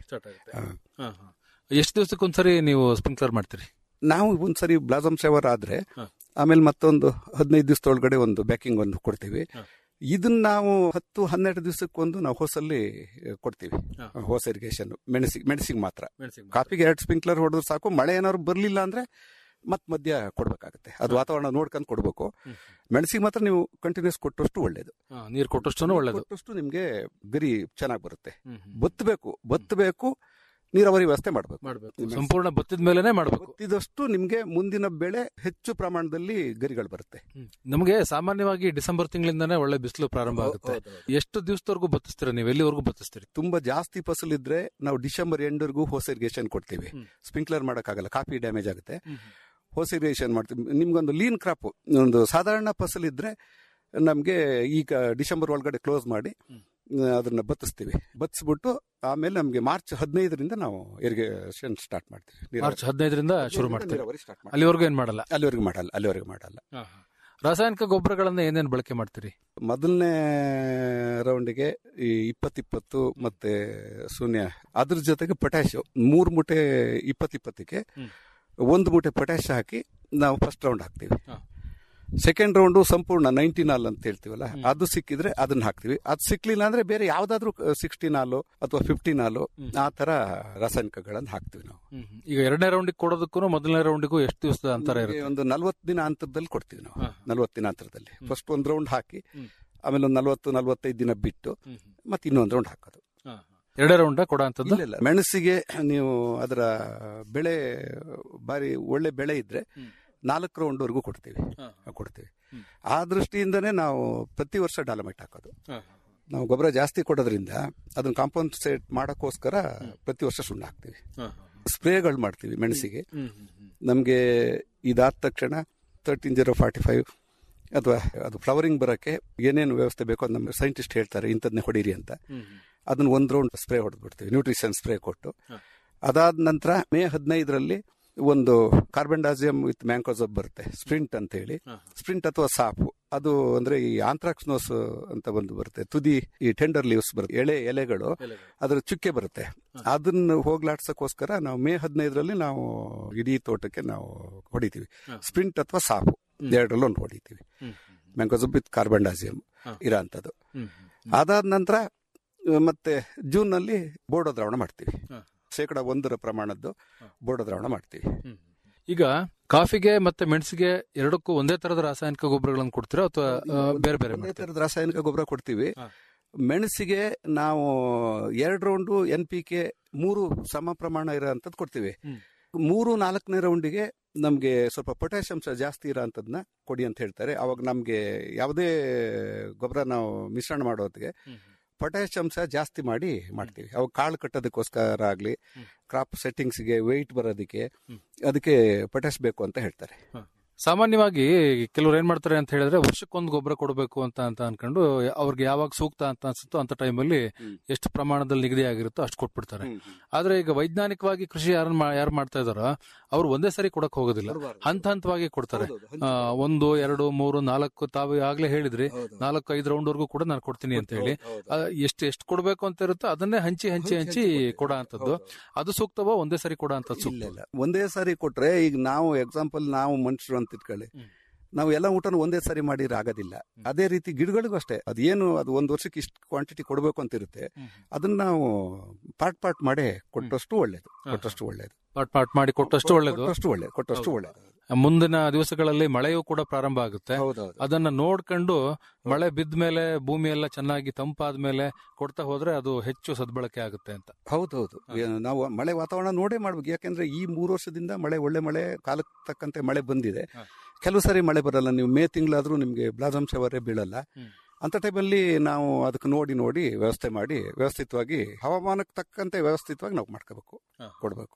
ಹಾ. ಎಷ್ಟು ದಿವಸಕ್ಕೊಂದ್ಸರಿ ನೀವು ಸ್ಪ್ರಿಂಕ್ಲರ್ ಮಾಡ್ತೀರಿ ನಾವು ಒಂದ್ಸರಿ ಬ್ಲಾಸಮ್ ಶವರ್ ಆದ್ರೆ ಆಮೇಲೆ ಮತ್ತೊಂದು ಹದಿನೈದು ದಿವಸದೊಳಗಡೆ ಒಂದು ಬ್ಯಾಕಿಂಗ್ ಒಂದು ಕೊಡ್ತೀವಿ ಇದನ್ನ ನಾವು ಹತ್ತು ಹನ್ನೆರಡು ದಿವಸಕ್ಕೊಂದು ನಾವು ಹೊಸಲ್ಲಿ ಕೊಡ್ತೀವಿ ಹೊಸ ಇರಿಗೇಷನ್ ಮೆಣಸಿಗೆ ಮೆಣಸಿಗೆ ಮಾತ್ರ ಕಾಫಿಗೆ ಎರಡು ಸ್ಪ್ರಿಂಕ್ಲರ್ ಹೊಡೆದ್ರೆ ಸಾಕು ಮಳೆ ಏನಾದ್ರು ಬರ್ಲಿಲ್ಲ ಅಂದ್ರೆ ಮತ್ ಮಧ್ಯ ಕೊಡ್ಬೇಕಾಗುತ್ತೆ ಅದು ವಾತಾವರಣ ನೋಡ್ಕೊಂಡು ಕೊಡ್ಬೇಕು ಮೆಣಸಿಗೆ ಮಾತ್ರ ನೀವು ಕಂಟಿನ್ಯೂಸ್ ಕೊಟ್ಟಷ್ಟು ಒಳ್ಳೇದು ನೀರು ಕೊಟ್ಟಷ್ಟು ಒಳ್ಳೇದು ಕೊಟ್ಟಷ್ಟು ನಿಮ್ಗೆ ಗರಿ ಚೆನ್ನಾಗಿ ಬರುತ್ತೆ ಬತ್ತಬೇಕು ಬತ್ತಬೇಕು ನೀರಾವರಿ ವ್ಯವಸ್ಥೆ ಮಾಡಬೇಕು ಮಾಡ್ಬೇಕು ಸಂಪೂರ್ಣ ಬತ್ತಿದ ಮೇಲೆನೆ ಮಾಡ್ಬೇಕು ಬತ್ತಿದಷ್ಟು ನಿಮ್ಗೆ ಮುಂದಿನ ಬೆಳೆ ಹೆಚ್ಚು ಪ್ರಮಾಣದಲ್ಲಿ ಗರಿಗಳು ಬರುತ್ತೆ ನಮಗೆ ಸಾಮಾನ್ಯವಾಗಿ ಡಿಸೆಂಬರ್ ತಿಂಗಳಿಂದಾನೇ ಒಳ್ಳೆ ಬಿಸಿಲು ಪ್ರಾರಂಭ ಆಗುತ್ತೆ ಎಷ್ಟು ದಿವಸದವರೆಗೂ ಬತ್ತಿಸ್ತೀರಾ ನೀವು ಎಲ್ಲಿವರೆಗೂ ಬತ್ತಿಸ್ತೀರಿ ತುಂಬಾ ಜಾಸ್ತಿ ಫಸಲ್ ಇದ್ರೆ ನಾವು ಡಿಸೆಂಬರ್ ಎಂಡ್ವರೆಗೂ ಹೊಸ ಇರಿಗೇಷನ್ ಕೊಡ್ತೀವಿ ಸ್ಪ್ರಿಂಕ್ಲರ್ ಮಾಡಕ್ಕಾಗಲ್ಲ ಕಾಫಿ ಡ್ಯಾಮೇಜ್ ಆಗುತ್ತೆ ಹೊಸ ಇರಿಗೇಷನ್ ಮಾಡ್ತೀವಿ ನಿಮ್ಗೊಂದು ಲೀನ್ ಕ್ರಾಪ್ ಒಂದು ಸಾಧಾರಣ ಫಸಲ್ ಇದ್ರೆ ನಮ್ಗೆ ಈಗ ಡಿಸೆಂಬರ್ ಒಳಗಡೆ ಕ್ಲೋಸ್ ಮಾಡಿ ಆ, ಅದನ್ನ ಬತ್ತಿಸ್ತೀವಿ ಬತ್ತಿಸ್ಬಿಟ್ಟು ಆಮೇಲೆ ನಮ್ಗೆ ಮಾರ್ಚ್ ಹದಿನೈದರಿಂದ ನಾವು ಇರಿಗೇಷನ್ ಸ್ಟಾರ್ಟ್ ಮಾಡ್ತೀವಿ ನೀರಾವರಿ- ಮಾರ್ಚ್ ಹದಿನೈದರಿಂದ ಶುರು ಮಾಡ್ತೀರಿ ನೀರಾವರಿ ಸ್ಟಾರ್ಟ್ ಮಾಡ್ತೀವಿ ಅಲ್ಲಿವರೆಗೂ ಏನ್ ಮಾಡಲ್ಲ ಅಲ್ಲಿವರೆಗೂ ಮಾಡಲ್ಲ ಅಲ್ಲಿವರೆಗೂ ಮಾಡಲ್ಲ ರಾಸಾಯನಿಕ ಗೊಬ್ಬರಗಳನ್ನ ಏನೇನ್ ಬಳಕೆ ಮಾಡ್ತೀರಿ ಮೊದಲನೇ ರೌಂಡಿಗೆ ಈ ಇಪ್ಪತ್ತಿಪ್ಪತ್ತು ಮತ್ತೆ ಶೂನ್ಯ ಅದ್ರ ಜೊತೆಗೆ ಪೊಟ್ಯಾಶ್ ಮೂರು ಮೂಟೆ ಇಪ್ಪತ್ತಿಪ್ಪತ್ತಕ್ಕೆ ಒಂದು ಮೂಟೆ ಪೊಟ್ಯಾಶ್ ಹಾಕಿ ನಾವು ಫಸ್ಟ್ ರೌಂಡ್ ಹಾಕ್ತೀವಿ ಸೆಕೆಂಡ್ ರೌಂಡು ಸಂಪೂರ್ಣ ನೈನ್ಟೀನ್ ಹಾಲ್ ಅಂತ ಹೇಳ್ತೀವಲ್ಲ ಅದು ಸಿಕ್ಕಿದ್ರೆ ಅದನ್ನ ಹಾಕ್ತಿವಿ ಅದು ಸಿಕ್ಲಿಲ್ಲ ಅಂದ್ರೆ ಬೇರೆ ಯಾವ್ದಾದ್ರು ಸಿಕ್ಸ್ಟೀನ್ ಹಾಲು ಅಥವಾ ಫಿಫ್ಟೀನ್ ಹಾಲು ಆ ತರ ರಾಸಾಯನಿಕಗಳನ್ನು ಹಾಕ್ತಿವಿ ನಾವು ಈಗ ಎರಡನೇ ರೌಂಡಿಗೆ ಕೊಡೋದಕ್ಕೂ ಮೊದಲನೇ ರೌಂಡಿಗೂ ಎಷ್ಟು ದಿವಸದ ಅಂತರ ನಮ್ಗೆ ಇರುತ್ತೆ ಒಂದು ನಲ್ವತ್ತು ದಿನ ಅಂತರದಲ್ಲಿ ಕೊಡ್ತೀವಿ ನಾವು ನಲ್ವತ್ತು ದಿನ ಅಂತರದಲ್ಲಿ ಫಸ್ಟ್ ಒಂದು ರೌಂಡ್ ಹಾಕಿ ಆಮೇಲೆ ಒಂದು ನಲ್ವತ್ತು ನಲ್ವತ್ತೈದು ದಿನ ಬಿಟ್ಟು ಮತ್ತೆ ಇನ್ನೊಂದು ರೌಂಡ್ ಹಾಕೋದು ಎರಡೇ ರೌಂಡ್ ಕೊಡೋ ಅಂತದ್ದು ಇಲ್ಲ ಇಲ್ಲ ಮೆಣಸಿಗೆ ನೀವು ಅದರ ಬೆಳೆ ಬಾರಿ ಒಳ್ಳೆ ಬೆಳೆ ಇದ್ರೆ ನಾಲ್ಕು ರೌಂಡ್ ವರೆಗೂ ಕೊಡ್ತೀವಿ ಕೊಡ್ತೀವಿ ಆ ದೃಷ್ಟಿಯಿಂದನೇ ನಾವು ಪ್ರತಿ ವರ್ಷ ಡಾಲಮೈಟ್ ಹಾಕೋದು ನಾವು ಗೊಬ್ಬರ ಜಾಸ್ತಿ ಕೊಡೋದ್ರಿಂದ ಅದನ್ನ ಕಾಂಪನ್ಸೇಟ್ ಮಾಡಕ್ಕೋಸ್ಕರ ಪ್ರತಿ ವರ್ಷ ಸುಣ್ಣ ಹಾಕ್ತೀವಿ ಸ್ಪ್ರೇಗಳು ಮಾಡ್ತೀವಿ ಮೆಣಸಿಗೆ ನಮಗೆ ಇದಾದ ತಕ್ಷಣ ತರ್ಟೀನ್ ಜೀರೋ ಫಾರ್ಟಿ ಫೈವ್ ಅಥವಾ ಅದು ಫ್ಲವರಿಂಗ್ ಬರೋಕ್ಕೆ ಏನೇನು ವ್ಯವಸ್ಥೆ ಬೇಕೋ ಅದು ನಮ್ಮ ಸೈಂಟಿಸ್ಟ್ ಹೇಳ್ತಾರೆ ಇಂಥದ್ನೇ ಹೊಡೀರಿ ಅಂತ ಅದನ್ನ ಒಂದು ರೌಂಡ್ ಸ್ಪ್ರೇ ಹೊಡೆದ್ಬಿಡ್ತೀವಿ ನ್ಯೂಟ್ರಿಷನ್ ಸ್ಪ್ರೇ ಕೊಟ್ಟು ಅದಾದ ನಂತರ ಮೇ ಹದಿನೈದರಲ್ಲಿ ಒಂದು ಕಾರ್ಬನ್ ಡಾಸಿಯಂ ವಿತ್ ಮ್ಯಾಂಕೋಸಬ್ ಬರುತ್ತೆ ಸ್ಪ್ರಿಂಟ್ ಅಂತ ಹೇಳಿ ಸ್ಪ್ರಿಂಟ್ ಅಥವಾ ಸಾಪು ಅದು ಅಂದ್ರೆ ಈ ಆಂಥ್ರಾಕ್ಸ್ನೋಸ್ ಅಂತ ಒಂದು ಬರುತ್ತೆ ತುದಿ ಈ ಟೆಂಡರ್ ಲೀವ್ಸ್ ಬರುತ್ತೆ ಎಳೆ ಎಲೆಗಳು ಅದರ ಚುಕ್ಕೆ ಬರುತ್ತೆ ಅದನ್ನ ಹೋಗ್ಲಾಡ್ಸಕ್ಕೋಸ್ಕರ ನಾವು ಮೇ ಹದಿನೈದರಲ್ಲಿ ನಾವು ಇಡೀ ತೋಟಕ್ಕೆ ನಾವು ಹೊಡಿತೀವಿ ಸ್ಪ್ರಿಂಟ್ ಅಥವಾ ಸಾಪು ಎರಡರಲ್ಲೂ ಒಂದು ಹೊಡಿತೀವಿ ಮ್ಯಾಂಕೋಸಬ್ ವಿತ್ ಕಾರ್ಬನ್ ಡಾಸಿಯಂ ಇರೋ ಅಂಥದ್ದು ಅದಾದ ನಂತರ ಮತ್ತೆ ಜೂನ್ ನಲ್ಲಿ ಬೋರ್ಡೋ ದ್ರಾವಣ ಮಾಡ್ತೀವಿ ಶೇಕಡ ಒಂದರ ಪ್ರಮಾಣದ್ದು ಬೋರ್ಡೋ ದ್ರಾವಣ ಮಾಡ್ತೀವಿ ಈಗ ಕಾಫಿಗೆ ಮತ್ತೆ ಮೆಣಸಿಗೆ ಎರಡಕ್ಕೂ ಒಂದೇ ತರದ ರಾಸಾಯನಿಕ ಗೊಬ್ಬರಗಳನ್ನು ಕೊಡ್ತೀರಾ ಅಥವಾ ಆ, ಬೇರೆ ಬೇರೆ ಒಂದೇ ಮಾಡ್ತೀರಾ? ಥರದ ರಾಸಾಯನಿಕ ಗೊಬ್ಬರ ಕೊಡ್ತೀವಿ ಮೆಣಸಿಗೆ ನಾವು ಎರಡು ರೌಂಡು ಎನ್ ಪಿ ಕೆ ಮೂರು ಸಮ ಪ್ರಮಾಣ ಇರೋಂಥದ್ದು ಕೊಡ್ತೀವಿ ಮೂರು ನಾಲ್ಕನೇ ರೌಂಡಿಗೆ ನಮಗೆ ಸ್ವಲ್ಪ ಪೊಟ್ಯಾಶ್ ಅಂಶ ಜಾಸ್ತಿ ಇರೋ ಅಂಥದ್ನ ಕೊಡಿ ಅಂತ ಹೇಳ್ತಾರೆ ಅವಾಗ ನಮಗೆ ಯಾವುದೇ ಗೊಬ್ಬರ ನಾವು ಮಿಶ್ರಣ ಮಾಡೋದಕ್ಕೆ ಪೊಟ್ಯಾಶ್ ಅಂಶ ಜಾಸ್ತಿ ಮಾಡಿ ಮಾಡ್ತೀವಿ ಅವಾಗ ಕಾಳು ಕಟ್ಟೋದಕ್ಕೋಸ್ಕರ ಆಗಲಿ ಕ್ರಾಪ್ ಸೆಟ್ಟಿಂಗ್ಸ್ಗೆ ವೆಯ್ಟ್ ಬರೋದಕ್ಕೆ ಅದಕ್ಕೆ ಪೊಟ್ಯಾಶ್ ಬೇಕು ಅಂತ ಹೇಳ್ತಾರೆ ಸಾಮಾನ್ಯವಾಗಿ ಕೆಲವ್ರು ಏನ್ ಮಾಡ್ತಾರೆ ಅಂತ ಹೇಳಿದ್ರೆ ವರ್ಷಕ್ಕೊಂದು ಗೊಬ್ಬರ ಕೊಡಬೇಕು ಅಂತ ಅಂತ ಅನ್ಕೊಂಡು ಅವ್ರಿಗೆ ಯಾವಾಗ ಸೂಕ್ತ ಅಂತ ಅನ್ಸುತ್ತೋ ಅಂತ ಟೈಮಲ್ಲಿ ಹ್ಮ್. ಎಷ್ಟು ಪ್ರಮಾಣದಲ್ಲಿ ನಿಗದಿ ಆಗಿರುತ್ತೋ ಅಷ್ಟು ಕೊಟ್ಬಿಡ್ತಾರೆ ಆದ್ರೆ ಈಗ ವೈಜ್ಞಾನಿಕವಾಗಿ ಕೃಷಿ ಯಾರು ಯಾರು ಮಾಡ್ತಾ ಇದಾರೋ ಅವ್ರು ಒಂದೇ ಸರಿ ಕೊಡಕ್ ಹೋಗೋದಿಲ್ಲ ಹಂತ ಹಂತವಾಗಿ ಕೊಡ್ತಾರೆ ಆ, ಒಂದು ಎರಡು ಮೂರು ನಾಲ್ಕು ತಾವು ಆಗ್ಲೇ ಹೇಳಿದ್ರಿ ನಾಲ್ಕು ಐದು ರೌಂಡ್ ವರ್ಗೂ ಕೂಡ ನಾನು ಕೊಡ್ತೀನಿ ಅಂತ ಹೇಳಿ ಆ, ಎಷ್ಟು ಎಷ್ಟು ಕೊಡ್ಬೇಕು ಅಂತ ಇರುತ್ತೋ ಅದನ್ನೇ ಹಂಚಿ ಹಂಚಿ ಹಂಚಿ ಕೊಡೋ ಅಂತದ್ದು ಅದು ಸೂಕ್ತವೋ ಒಂದೇ ಸರಿ ಕೊಡೋ ಅಂತದ್ದು ಇಲ್ಲ ಸೂಕ್ತ ಇಲ್ಲ ಒಂದೇ ಸಾರಿ ಕೊಟ್ರೆ ಈಗ ನಾವು ಎಕ್ಸಾಂಪಲ್ ನಾವು ಮನುಷ್ಯರು ಅಂತ ಇಟ್ಕೊಳ್ಳಿ ನಾವು ಎಲ್ಲ ಊಟನ ಒಂದೇ ಸಾರಿ ಮಾಡಿದ್ರೆ ಆಗೋದಿಲ್ಲ ಅದೇ ರೀತಿ ಗಿಡಗಳಿಗೂ ಅಷ್ಟೇ ಅದೇನು ಅದು ಒಂದು ವರ್ಷಕ್ಕೆ ಇಷ್ಟು ಕ್ವಾಂಟಿಟಿ ಕೊಡಬೇಕು ಅಂತ ಇರುತ್ತೆ ಅದನ್ನ ನಾವು ಪಾರ್ಟ್ ಪಾರ್ಟ್ ಮಾಡೇ ಕೊಟ್ಟಷ್ಟು ಒಳ್ಳೇದು ಕೊಟ್ಟಷ್ಟು ಒಳ್ಳೇದು ಪಾಟ್ ಪಾಟ್ ಮಾಡಿ ಕೊಟ್ಟಷ್ಟು ಒಳ್ಳೇದು ಕೊಟ್ಟಷ್ಟು ಒಳ್ಳೇದು ಕೊಟ್ಟಷ್ಟು ಒಳ್ಳೇದು ಮುಂದಿನ ದಿವಸಗಳಲ್ಲಿ ಮಳೆಯೂ ಕೂಡ ಪ್ರಾರಂಭ ಆಗುತ್ತೆ ಹೌದೌದು ಅದನ್ನ ನೋಡ್ಕೊಂಡು ಮಳೆ ಬಿದ್ದ ಮೇಲೆ ಭೂಮಿ ಎಲ್ಲ ಚೆನ್ನಾಗಿ ತಂಪಾದ ಮೇಲೆ ಕೊಡ್ತಾ ಹೋದ್ರೆ ಅದು ಹೆಚ್ಚು ಸದ್ಬಳಕೆ ಆಗುತ್ತೆ ಅಂತ ಹೌದೌದು ಏನು ನಾವು ಮಳೆ ವಾತಾವರಣ ನೋಡೇ ಮಾಡ್ಬೇಕು ಯಾಕಂದ್ರೆ ಈ ಮೂರು ವರ್ಷದಿಂದ ಮಳೆ ಒಳ್ಳೆ ಮಳೆ ಕಾಲಕ್ಕೆ ತಕ್ಕಂತೆ ಮಳೆ ಬಂದಿದೆ ಹ. ಕೆಲವು ಸಾರಿ ಮಳೆ ಬರಲ್ಲ ನೀವು ಮೇ ತಿಂಗಳಾದ್ರೂ ನಿಮ್ಗೆ ಬ್ಲಾಸಮ್ ಶವರೇ ಬೀಳಲ್ಲ ಹ್ಮ್. ಅಂತ ಟೈಮಲ್ಲಿ ನಾವು ಅದಕ್ಕೆ ನೋಡಿ ನೋಡಿ ವ್ಯವಸ್ಥೆ ಮಾಡಿ ವ್ಯವಸ್ಥಿತವಾಗಿ ಹವಾಮಾನಕ್ಕೆ ತಕ್ಕಂತೆ ವ್ಯವಸ್ಥಿತವಾಗಿ ನಾವು ಮಾಡ್ಕೋಬೇಕು ಹ. ಕೊಡಬೇಕು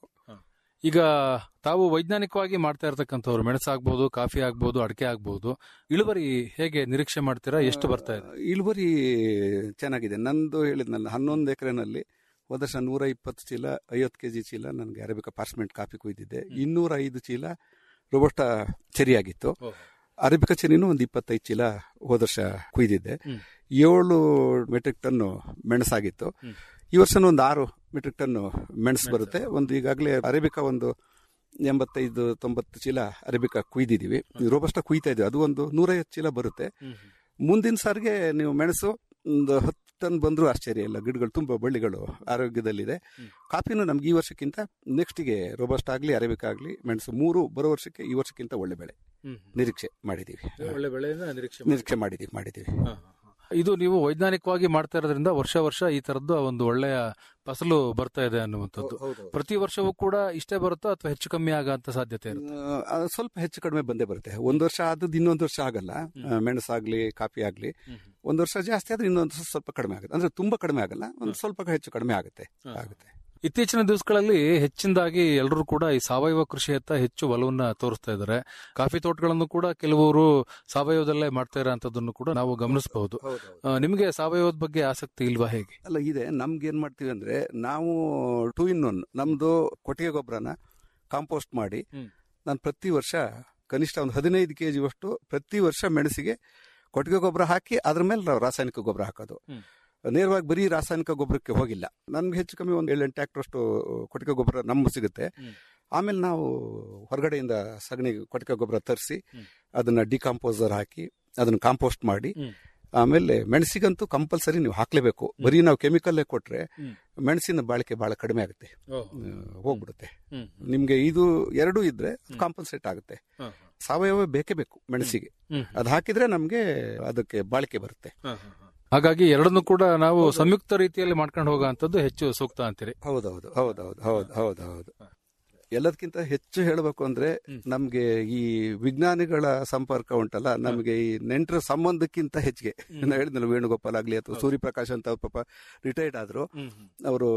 ಈಗ ತಾವು ವೈಜ್ಞಾನಿಕವಾಗಿ ಮಾಡ್ತಾ ಇರ್ತಕ್ಕಂಥವ್ರು ಮೆಣಸಾಗ್ಬೋದು ಕಾಫಿ ಆಗ್ಬೋದು ಅಡಿಕೆ ಆಗ್ಬೋದು ಇಳುವರಿ ಹೇಗೆ ನಿರೀಕ್ಷೆ ಮಾಡ್ತೀರಾ ಎಷ್ಟು ಬರ್ತಾ ಇದೆ ಇಳುವರಿ ಚೆನ್ನಾಗಿದೆ ನಂದು ಹೇಳಿದ್ನಲ್ಲ ಹನ್ನೊಂದು ಎಕರೆನಲ್ಲಿ ಹೋದ ವರ್ಷ ನೂರ ಇಪ್ಪತ್ತು ಚೀಲ ಐವತ್ತು ಕೆಜಿ ಚೀಲ ನನಗೆ ಅರೇಬಿಕಾ ಪಾರ್ಸ್ಮೆಂಟ್ ಕಾಫಿ ಕೊಯ್ದಿದ್ದೆ ಇನ್ನೂರ ಐದು ಚೀಲ ರೋಬೋಸ್ಟ ಚೆರಿಯಾಗಿತ್ತು ಅರೇಬಿಕಾ ಚೆರಿನೂ ಒಂದು ಇಪ್ಪತ್ತೈದು ಚೀಲ ಹೋದ ವರ್ಷ ಕುಯ್ದಿದ್ದೆ ಹ್ಮ್. ಏಳು ಮೆಟ್ರಿಕ್ ಟನ್ನು ಮೆಣಸಾಗಿತ್ತು ಹ್ಮ್. ಈ ವರ್ಷನೂ ಒಂದು ಆರು ಮೆಟ್ರಿಕ್ ಟನ್ನು ಮೆಣಸು ಬರುತ್ತೆ ಒಂದು ಈಗಾಗಲೇ ಅರೇಬಿಕಾ ಒಂದು ಎಂಬತ್ತೈದು ತೊಂಬತ್ತು ಚೀಲ ಅರೇಬಿಕಾ ಕುಯ್ದಿದ್ದೀವಿ ರೋಬಸ್ಟ ಕುಯ್ತಾ ಇದ್ದೀವಿ ಅದು ಒಂದು ನೂರೈವತ್ತು ಚೀಲ ಬರುತ್ತೆ ಮುಂದಿನ ಸಾರಿಗೆ ನೀವು ಮೆಣಸು ಒಂದು ಹತ್ತು ಟನ್ ಬಂದರೂ ಆಶ್ಚರ್ಯ ಇಲ್ಲ ಗಿಡಗಳು ತುಂಬ ಬಳ್ಳಿಗಳು ಆರೋಗ್ಯದಲ್ಲಿದೆ ಕಾಫಿನೂ ನಮ್ಗೆ ಈ ವರ್ಷಕ್ಕಿಂತ ನೆಕ್ಸ್ಟಿಗೆ ರೋಬಸ್ಟ್ ಆಗಲಿ ಅರೇಬಿಕಾ ಆಗಲಿ ಮೆಣಸು ಮೂರು ಬರೋ ವರ್ಷಕ್ಕೆ ಈ ವರ್ಷಕ್ಕಿಂತ ಒಳ್ಳೆ ಬೆಳೆ ನಿರೀಕ್ಷೆ ಮಾಡಿದ್ದೀವಿ ಒಳ್ಳೆ ಬೆಳೆಯಿಂದ ನಿರೀಕ್ಷೆ ನಿರೀಕ್ಷೆ ಮಾಡಿದ್ದೀವಿ ಮಾಡಿದ್ದೀವಿ ಇದು ನೀವು ವೈಜ್ಞಾನಿಕವಾಗಿ ಮಾಡ್ತಾ ಇರೋದ್ರಿಂದ ವರ್ಷ ವರ್ಷ ಈ ತರದ್ದು ಒಂದು ಒಳ್ಳೆಯ ಫಸಲು ಬರ್ತಾ ಇದೆ ಅನ್ನುವಂಥದ್ದು ಪ್ರತಿ ವರ್ಷವೂ ಕೂಡ ಇಷ್ಟೇ ಬರುತ್ತೋ ಅಥವಾ ಹೆಚ್ಚು ಕಮ್ಮಿ ಆಗಂತ ಸಾಧ್ಯತೆ ಇರುತ್ತೆ ಆ, ಅದು ಸ್ವಲ್ಪ ಹೆಚ್ಚು ಕಡಿಮೆ ಬಂದೇ ಬರುತ್ತೆ ಒಂದು ವರ್ಷ ಆದದ್ದು ಇನ್ನೊಂದು ವರ್ಷ ಆಗಲ್ಲ ಆ, ಮೆಣಸಾಗ್ಲಿ ಕಾಫಿ ಆಗ್ಲಿ ಒಂದು ವರ್ಷ ಜಾಸ್ತಿ ಆದ್ರೆ ಇನ್ನೊಂದು ವರ್ಷ ಸ್ವಲ್ಪ ಕಡಿಮೆ ಆಗುತ್ತೆ ಅಂದ್ರೆ ತುಂಬಾ ಕಡಿಮೆ ಆಗಲ್ಲ ಒಂದು ಸ್ವಲ್ಪ ಹೆಚ್ಚು ಕಡಿಮೆ ಆಗುತ್ತೆ ಆಗುತ್ತೆ ಇತ್ತೀಚಿನ ದಿವಸಗಳಲ್ಲಿ ಹೆಚ್ಚಿನದಾಗಿ ಎಲ್ಲರೂ ಕೂಡ ಈ ಸಾವಯವ ಕೃಷಿಯತ್ತ ಹೆಚ್ಚು ಒಲವನ್ನ ತೋರಿಸ್ತಾ ಇದ್ದಾರೆ ಕಾಫಿ ತೋಟಗಳನ್ನು ಕೂಡ ಕೆಲವರು ಸಾವಯವದಲ್ಲೇ ಮಾಡ್ತಾ ಇರೋಂಥದ್ದನ್ನು ಕೂಡ ನಾವು ಗಮನಿಸಬಹುದು ಆ, ನಿಮಗೆ ಸಾವಯವದ ಬಗ್ಗೆ ಆಸಕ್ತಿ ಇಲ್ವಾ ಹೇಗೆ ಅಲ್ಲ ಇದೆ ನಮ್ಗೆ ಏನ್ ಮಾಡ್ತೀವಿ ಅಂದ್ರೆ ನಾವು ಟೂ ಇನ್ ಒನ್ ನಮ್ದು ಕೊಟ್ಟಿಗೆ ಗೊಬ್ಬರನ ಕಾಂಪೋಸ್ಟ್ ಮಾಡಿ ಹ್ಮ್. ನಾನು ಪ್ರತಿ ವರ್ಷ ಕನಿಷ್ಠ ಒಂದು ಹದಿನೈದು ಕೆಜಿ ಅಷ್ಟು ಪ್ರತಿ ವರ್ಷ ಮೆಣಸಿಗೆ ಕೊಟ್ಟಿಗೆ ಗೊಬ್ಬರ ಹಾಕಿ ಅದ್ರ ಮೇಲೆ ನಾವು ರಾಸಾಯನಿಕ ಗೊಬ್ಬರ ಹಾಕೋದು ಹ್ಮ್. ನೇರವಾಗಿ ಬರೀ ರಾಸಾಯನಿಕ ಗೊಬ್ಬರಕ್ಕೆ ಹೋಗಿಲ್ಲ ನನ್ಗೆ ಹೆಚ್ಚು ಕಮ್ಮಿ ಒಂದು ಏಳೆಂಟು ಟ್ಯಾಕ್ಟರ್ ಅಷ್ಟು ಕೊಟ್ಟಿಗೆ ಗೊಬ್ಬರ ನಮ್ಮ ಸಿಗುತ್ತೆ ಹ್ಮ್. ಆಮೇಲೆ ನಾವು ಹೊರಗಡೆಯಿಂದ ಸಗಣಿ ಕೊಟ್ಟಿಗೆ ಗೊಬ್ಬರ ತರಿಸಿ ಹ್ಮ್. ಅದನ್ನ ಡಿಕಾಂಪೋಸರ್ ಹಾಕಿ ಅದನ್ನ ಕಾಂಪೋಸ್ಟ್ ಮಾಡಿ ಹ್ಮ್. ಆಮೇಲೆ ಮೆಣಸಿಗಂತೂ ಕಂಪಲ್ಸರಿ ನೀವು ಹಾಕ್ಲೇಬೇಕು ಬರೀ ನಾವು ಕೆಮಿಕಲ್ಲೇ ಕೊಟ್ರೆ ಹ್ಮ್. ಮೆಣಸಿನ ಬಾಳಿಕೆ ಬಹಳ ಕಡಿಮೆ ಆಗುತ್ತೆ ಆ, ಹೋಗ್ಬಿಡುತ್ತೆ ಹ್ಮ್. ನಿಮ್ಗೆ ಇದು ಎರಡೂ ಇದ್ರೆ ಕಾಂಪನ್ಸೇಟ್ ಆಗುತ್ತೆ ಹ, ಸಾವಯವ ಬೇಕೇ ಬೇಕು ಮೆಣಸಿಗೆ ಹ್ಮ್. ಅದು ಹಾಕಿದ್ರೆ ನಮ್ಗೆ ಅದಕ್ಕೆ ಬಾಳಿಕೆ ಬರುತ್ತೆ ಹ, ಹ, ಹ. ಹಾಗಾಗಿ ಎರಡನ್ನೂ ಕೂಡ ನಾವು ಸಂಯುಕ್ತ ರೀತಿಯಲ್ಲಿ ಮಾಡ್ಕೊಂಡು ಹೋಗುವಂತದ್ದು ಹೆಚ್ಚು ಸೂಕ್ತ ಅಂತೀರಿ ಹೌದೌದು ಹೌದೌದು ಹೌದು ಹೌದು ಹೌದು ಎಲ್ಲದಕ್ಕಿಂತ ಹೆಚ್ಚು ಹೇಳಬೇಕು ಅಂದ್ರೆ ನಮ್ಗೆ ಈ ವಿಜ್ಞಾನಿಗಳ ಸಂಪರ್ಕ ಉಂಟಲ್ಲ ನಮ್ಗೆ ಈ ನೆಂಟರ ಸಂಬಂಧಕ್ಕಿಂತ ಹೆಚ್ಚಿಗೆ ನಾನು ಹೇಳಿದ್ನಲ್ಲ ವೇಣುಗೋಪಾಲ್ ಆಗ್ಲಿ ಅಥವಾ ಸೂರ್ಯಪ್ರಕಾಶ್ ಅಂತ ಅವ್ರ ಪಾಪ ರಿಟೈರ್ಡ್ ಆದ್ರು ಅವರು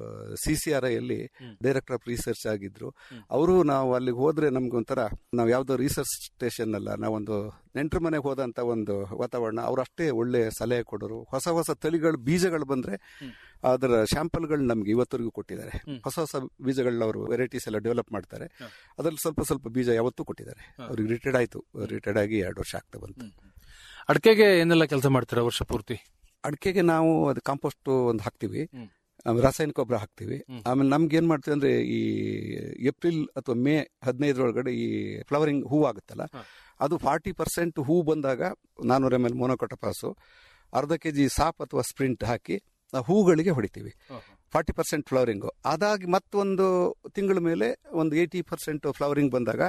ಸಿ ಸಿ ಆರ್ ಐಯಲ್ಲಿ ಡೈರೆಕ್ಟರ್ ಆಫ್ ರಿಸರ್ಚ್ ಆಗಿದ್ರು ಅವರು ನಾವು ಅಲ್ಲಿಗೆ ಹೋದ್ರೆ ನಮ್ಗೆ ಒಂಥರ ನಾವು ಯಾವ್ದೋ ರಿಸರ್ಚ್ ಸ್ಟೇಷನ್ ಅಲ್ಲ ನಾವೊಂದು ನೆಂಟರ ಮನೆಗೆ ಹೋದಂತ ಒಂದು ವಾತಾವರಣ ಅವ್ರು ಅಷ್ಟೇ ಒಳ್ಳೆ ಸಲಹೆ ಕೊಡೋರು ಹೊಸ ಹೊಸ ತಳಿಗಳು ಬೀಜಗಳು ಬಂದ್ರೆ ಅದರ ಶಾಂಪಲ್ಗಳು ನಮ್ಗೆ ಇವತ್ತರೆಗೂ ಕೊಟ್ಟಿದ್ದಾರೆ ಹೊಸ ಹೊಸ ಬೀಜಗಳನ್ನ ಅವರು ವೆರೈಟೀಸ್ ಎಲ್ಲ ಡೆವಲಪ್ ಮಾಡ್ತಾರೆ ಅದ್ರಲ್ಲಿ ಸ್ವಲ್ಪ ಸ್ವಲ್ಪ ಬೀಜ ಯಾವತ್ತೂ ಕೊಟ್ಟಿದ್ದಾರೆ ಅವ್ರಿಗೆ ರಿಟೈರ್ಡ್ ಆಯ್ತು ರಿಟೈರ್ಡ್ ಆಗಿ ಎರಡು ವರ್ಷ ಆಗ್ತಾ ಬಂತು ಅಡಿಕೆಗೆ ಏನೆಲ್ಲ ಕೆಲಸ ಮಾಡ್ತೀರಾ ವರ್ಷ ಪೂರ್ತಿ ಅಡಿಕೆಗೆ ನಾವು ಅದು ಕಾಂಪೋಸ್ಟ್ ಒಂದು ಹಾಕ್ತಿವಿ ಹ್ಮ್. ಆಮೇಲೆ ರಾಸಾಯನಿಕ ಗೊಬ್ಬರ ಹಾಕ್ತಿವಿ ಆಮೇಲೆ ನಮ್ಗೆ ಏನ್ ಮಾಡ್ತೀವಿ ಅಂದ್ರೆ ಈ ಏಪ್ರಿಲ್ ಅಥವಾ ಮೇ ಹದಿನೈದರೊಳಗಡೆ ಈ ಫ್ಲವರಿಂಗ್ ಹೂ ಆಗುತ್ತಲ್ಲ ಅದು ಫಾರ್ಟಿ ಪರ್ಸೆಂಟ್ ಹೂ ಬಂದಾಗ ನಾನೂರ ಎಮ್ ಎಲ್ ಮೋನೋಕೊಟಪಾಸು ಅರ್ಧ ಕೆ ಜಿ ಸಾಪ್ ಅಥವಾ ಸ್ಪ್ರಿಂಟ್ ಹಾಕಿ ಆ ಹೂಗಳಿಗೆ ಹೊಡಿತೀವಿ ಫಾರ್ಟಿ ಪರ್ಸೆಂಟ್ ಫ್ಲವರಿಂಗು ಅದಾಗಿ ಮತ್ತೊಂದು ತಿಂಗಳ ಮೇಲೆ ಒಂದು ಏಯ್ಟಿ ಪರ್ಸೆಂಟ್ ಫ್ಲವರಿಂಗ್ ಬಂದಾಗ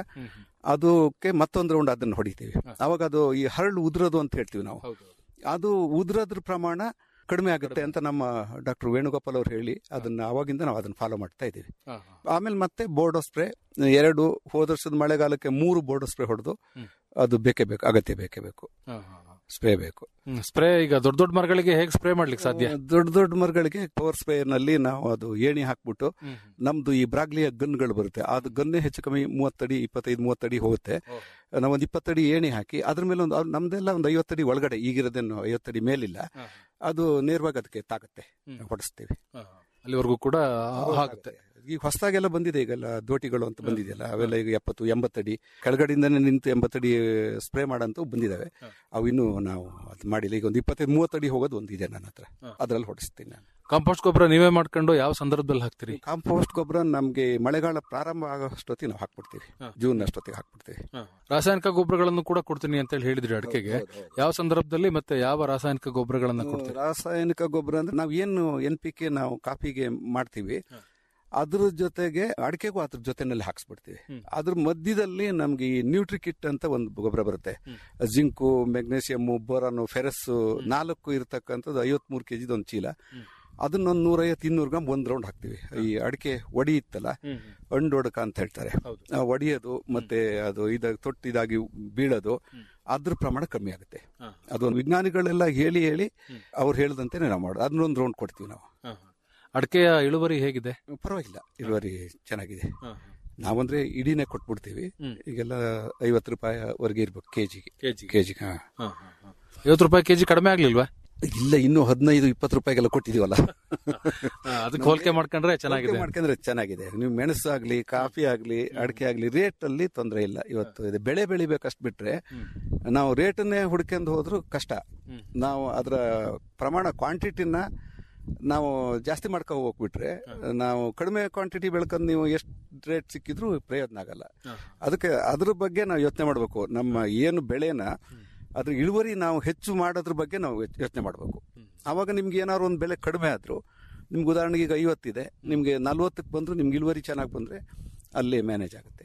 ಅದಕ್ಕೆ ಮತ್ತೊಂದು ರೌಂಡ್ ಅದನ್ನು ಹೊಡಿತೀವಿ ಅವಾಗ ಅದು ಈ ಹರಳು ಉದುರೋದು ಅಂತ ಹೇಳ್ತೀವಿ ನಾವು ಅದು ಉದುರೋದ್ರ ಪ್ರಮಾಣ ಕಡಿಮೆ ಆಗುತ್ತೆ ಅಂತ ನಮ್ಮ ಡಾಕ್ಟರ್ ವೇಣುಗೋಪಾಲ್ ಅವ್ರು ಹೇಳಿ ಅದನ್ನ ಅವಾಗಿಂದ ನಾವು ಅದನ್ನ ಫಾಲೋ ಮಾಡ್ತಾ ಇದ್ದೀವಿ ಆಮೇಲೆ ಮತ್ತೆ ಬೋರ್ಡೋ ಸ್ಪ್ರೇ ಎರಡು ಹೋದ ವರ್ಷದ ಮಳೆಗಾಲಕ್ಕೆ ಮೂರು ಬೋರ್ಡೋ ಸ್ಪ್ರೇ ಹೊಡೆದು ಹ್ಮ್. ಅದು ಬೇಕೇ ಬೇಕು ಅಗತ್ಯ ಬೇಕೇ ಬೇಕು ಸ್ಪ್ರೇ ಬೇಕು ಸ್ಪ್ರೇ ಈಗ ದೊಡ್ಡ ದೊಡ್ಡ ಮರಗಳಿಗೆ ಹೇಗೆ ಸ್ಪ್ರೇ ಮಾಡ್ಲಿಕ್ಕೆ ಸಾಧ್ಯ ದೊಡ್ಡ ದೊಡ್ಡ ಮರಗಳಿಗೆ ಪವರ್ ಸ್ಪ್ರೇ ನಲ್ಲಿ ನಾವು ಅದು ಏಣಿ ಹಾಕ್ಬಿಟ್ಟು ನಮ್ದು ಈ ಬ್ರಾಗ್ಲಿಯ ಗನ್ಗಳು ಬರುತ್ತೆ ಅದು ಗನ್ನೇ ಹೆಚ್ಚು ಕಮ್ಮಿ ಮೂವತ್ತಡಿ ಇಪ್ಪತ್ತೈದು ಮೂವತ್ತಡಿ ಹೋಗುತ್ತೆ ನಾವೊಂದು ಇಪ್ಪತ್ತಡಿ ಏಣಿ ಹಾಕಿ ಅದ್ರ ಮೇಲೆ ಒಂದು ಅದು ನಮ್ದೆಲ್ಲ ಒಂದು ಐವತ್ತಡಿ ಒಳಗಡೆ ಈಗಿರೋದೇನು ಐವತ್ತಡಿ ಮೇಲಿಲ್ಲ ಅದು ನೇರವಾಗಿ ಅದಕ್ಕೆ ತಾಗುತ್ತೆ ಹ್ಮ್. ಹೊಡಿಸ್ತೀವಿ ಅಲ್ಲಿವರೆಗೂ ಕೂಡ ಆಗುತ್ತೆ ಈಗ ಹೊಸದಾಗೆಲ್ಲ ಬಂದಿದೆ ಈಗೆಲ್ಲ ದೋಟಿಗಳು ಅಂತ ಬಂದಿದೆಯಲ್ಲ ಅವೆಲ್ಲ ಈಗ ಎಪ್ಪತ್ತು ಎಂಬತ್ತಡಿ ಕೆಳಗಡೆಯಿಂದನೇ ನಿಂತು ಎಂಬತ್ತಡಿ ಸ್ಪ್ರೇ ಮಾಡಂತೂ ಬಂದಿದಾವೆ ಹ. ಅವು ಇನ್ನೂ ನಾವು ಅದು ಮಾಡಿಲ್ಲ ಈಗ ಒಂದು ಇಪ್ಪತ್ತೈದು ಮೂವತ್ತಡಿ ಹೋಗೋದು ಒಂದು ಇದೆ ನನ್ನ ಹತ್ರ ಹ. ಅದ್ರಲ್ಲಿ ಹೊಡಿಸ್ತೀನಿ ನಾನು ಕಾಂಪೋಸ್ಟ್ ಗೊಬ್ಬರ ನೀವೇ ಮಾಡ್ಕೊಂಡು ಯಾವ ಸಂದರ್ಭದಲ್ಲಿ ಹಾಕ್ತಿರಿ ಕಾಂಪೋಸ್ಟ್ ಗೊಬ್ಬರ ನಮ್ಗೆ ಮಳೆಗಾಲ ಪ್ರಾರಂಭ ಆಗೋಷ್ಟೊತ್ತಿಗೆ ನಾವು ಹಾಕ್ಬಿಡ್ತೀವಿ ಹ. ಜೂನ್ ಅಷ್ಟೊತ್ತಿಗೆ ಹಾಕ್ಬಿಡ್ತೀವಿ ರಾಸಾಯನಿಕ ಗೊಬ್ಬರಗಳನ್ನು ಕೂಡ ಕೊಡ್ತೀನಿ ಅಂತ ಹೇಳಿ ಹೇಳಿದ್ರಿ ಅಡಿಕೆಗೆ ಯಾವ ಸಂದರ್ಭದಲ್ಲಿ ಮತ್ತೆ ಯಾವ ರಾಸಾಯನಿಕ ಗೊಬ್ಬರಗಳನ್ನ ಕೊಡ್ತೀರಿ ರಾಸಾಯನಿಕ ಗೊಬ್ಬರ ಅಂದ್ರೆ ನಾವು ಏನು ಎನ್ ಪಿ ಕೆ ನಾವು ಕಾಫಿಗೆ ಮಾಡ್ತೀವಿ ಅದ್ರ ಜೊತೆಗೆ ಅಡಿಕೆಗೂ ಅದ್ರ ಜೊತೆನಲ್ಲಿ ಹಾಕ್ಸ್ಬಿಡ್ತೀವಿ ಹ್ಮ್. ಅದ್ರ ಮಧ್ಯದಲ್ಲಿ ನಮ್ಗೆ ಈ ನ್ಯೂಟ್ರಿ ಕಿಟ್ ಅಂತ ಒಂದು ಗೊಬ್ಬರ ಬರುತ್ತೆ ಜಿಂಕು ಮೆಗ್ನೀಷಿಯಮ್ ಬೋರಾನು ಫೆರಸ್ ನಾಲ್ಕು ಇರತಕ್ಕಂಥದ್ದು ಐವತ್ಮೂರು ಕೆಜಿದ ಒಂದು ಚೀಲ ಹ್ಮ್. ಅದನ್ನೊಂದು ನೂರೈವತ್ತು ಇನ್ನೂರು ಗ್ರಾಮ್ ಒಂದ್ ರೌಂಡ್ ಹಾಕ್ತಿವಿ ಈ ಅಡಿಕೆ ಒಡಿ ಇತ್ತಲ್ಲ ಅಂಡೊಡಕ ಅಂತ ಹೇಳ್ತಾರೆ ಹೌದು. ಆ ಒಡೆಯೋದು ಮತ್ತೆ ಅದು ಇದ ತೊಟ್ಟಿದಾಗಿ ಬೀಳೋದು ಅದ್ರ ಪ್ರಮಾಣ ಕಮ್ಮಿ ಆಗುತ್ತೆ ಹ. ಅದು ವಿಜ್ಞಾನಿಗಳೆಲ್ಲ ಹೇಳಿ ಹೇಳಿ ಅವ್ರು ಹೇಳ್ದಂತೆ ನಾವು ಮಾಡೋದು ಅದನ್ನೊಂದು ರೌಂಡ್ ಕೊಡ್ತೀವಿ ನಾವು ಅಡಿಕೆಯ ಇಳುವರಿ ಹೇಗಿದೆ ಪರವಾಗಿಲ್ಲ ಇಳುವರಿ ಚೆನ್ನಾಗಿದೆ ಹ. ನಾವಂದ್ರೆ ಇಡೀನೇ ಕೊಟ್ಬಿಡ್ತೀವಿ ಹ್ಮ್. ಈಗೆಲ್ಲ ಐವತ್ತು ರೂಪಾಯಿವರೆಗೆ ಇರ್ಬೇಕು ಕೆಜಿಗೆ ಕೆಜಿಗೆ ಕೆಜಿಗೆ ಹಾ ಐವತ್ತು ರೂಪಾಯಿ ಕೆಜಿ ಕಡಿಮೆ ಆಗ್ಲಿಲ್ವಾ ಇಲ್ಲ ಇನ್ನು ಹದಿನೈದು ಇಪ್ಪತ್ತು ರೂಪಾಯಿಗೆಲ್ಲ ಕೊಟ್ಟಿದೀವಲ್ಲ ಅದಕ್ಕೆ ಹೋಲಿಕೆ ಮಾಡ್ಕೊಂಡ್ರೆ ಚೆನ್ನಾಗಿದೆ ಹೋಲಿಕೆ ಮಾಡ್ಕೊಂಡ್ರೆ ಚೆನ್ನಾಗಿದೆ ನೀವು ಮೆಣಸು ಆಗ್ಲಿ ಕಾಫಿ ಆಗ್ಲಿ ಅಡಿಕೆ ಆಗ್ಲಿ ರೇಟ್ ಅಲ್ಲಿ ತೊಂದರೆ ಇಲ್ಲ ಇವತ್ತು ಇದು ಬೆಳೆ ಬೆಳಿಬೇಕಷ್ಟು ಬಿಟ್ರೆ ನಾವು ರೇಟನ್ನೇ ಹುಡ್ಕೊಂಡು ಹೋದ್ರು ಕಷ್ಟ ಹ್ಮ್. ನಾವು ಅದರ ಪ್ರಮಾಣ ಕ್ವಾಂಟಿಟಿನ ನಾವು ಜಾಸ್ತಿ ಮಾಡ್ಕೊ ಹೋಗ್ಬಿಟ್ರೆ ನಾವು ಕಡಿಮೆ ಕ್ವಾಂಟಿಟಿ ಬೆಳ್ಕೊಂಡು ನೀವು ಎಷ್ಟು ರೇಟ್ ಸಿಕ್ಕಿದ್ರು ಪ್ರಯೋಜನ ಆಗಲ್ಲ ಅದಕ್ಕೆ ಅದ್ರ ಬಗ್ಗೆ ನಾವು ಯೋಚನೆ ಮಾಡಬೇಕು ನಮ್ಮ ಏನು ಬೆಳೆನ ಅದ್ರ ಇಳುವರಿ ನಾವು ಹೆಚ್ಚು ಮಾಡೋದ್ರ ಬಗ್ಗೆ ನಾವು ಯೋಚನೆ ಮಾಡಬೇಕು ಆವಾಗ ನಿಮ್ಗೆ ಏನಾದ್ರು ಒಂದು ಬೆಲೆ ಕಡಿಮೆ ಆದ್ರು ನಿಮ್ಗೆ ಉದಾಹರಣೆಗೆ ಈಗ ಐವತ್ತಿದೆ ನಿಮ್ಗೆ ನಲ್ವತ್ತಕ್ಕೆ ಬಂದ್ರು ನಿಮ್ಗೆ ಇಳುವರಿ ಚೆನ್ನಾಗಿ ಬಂದ್ರೆ ಅಲ್ಲಿ ಮ್ಯಾನೇಜ್ ಆಗುತ್ತೆ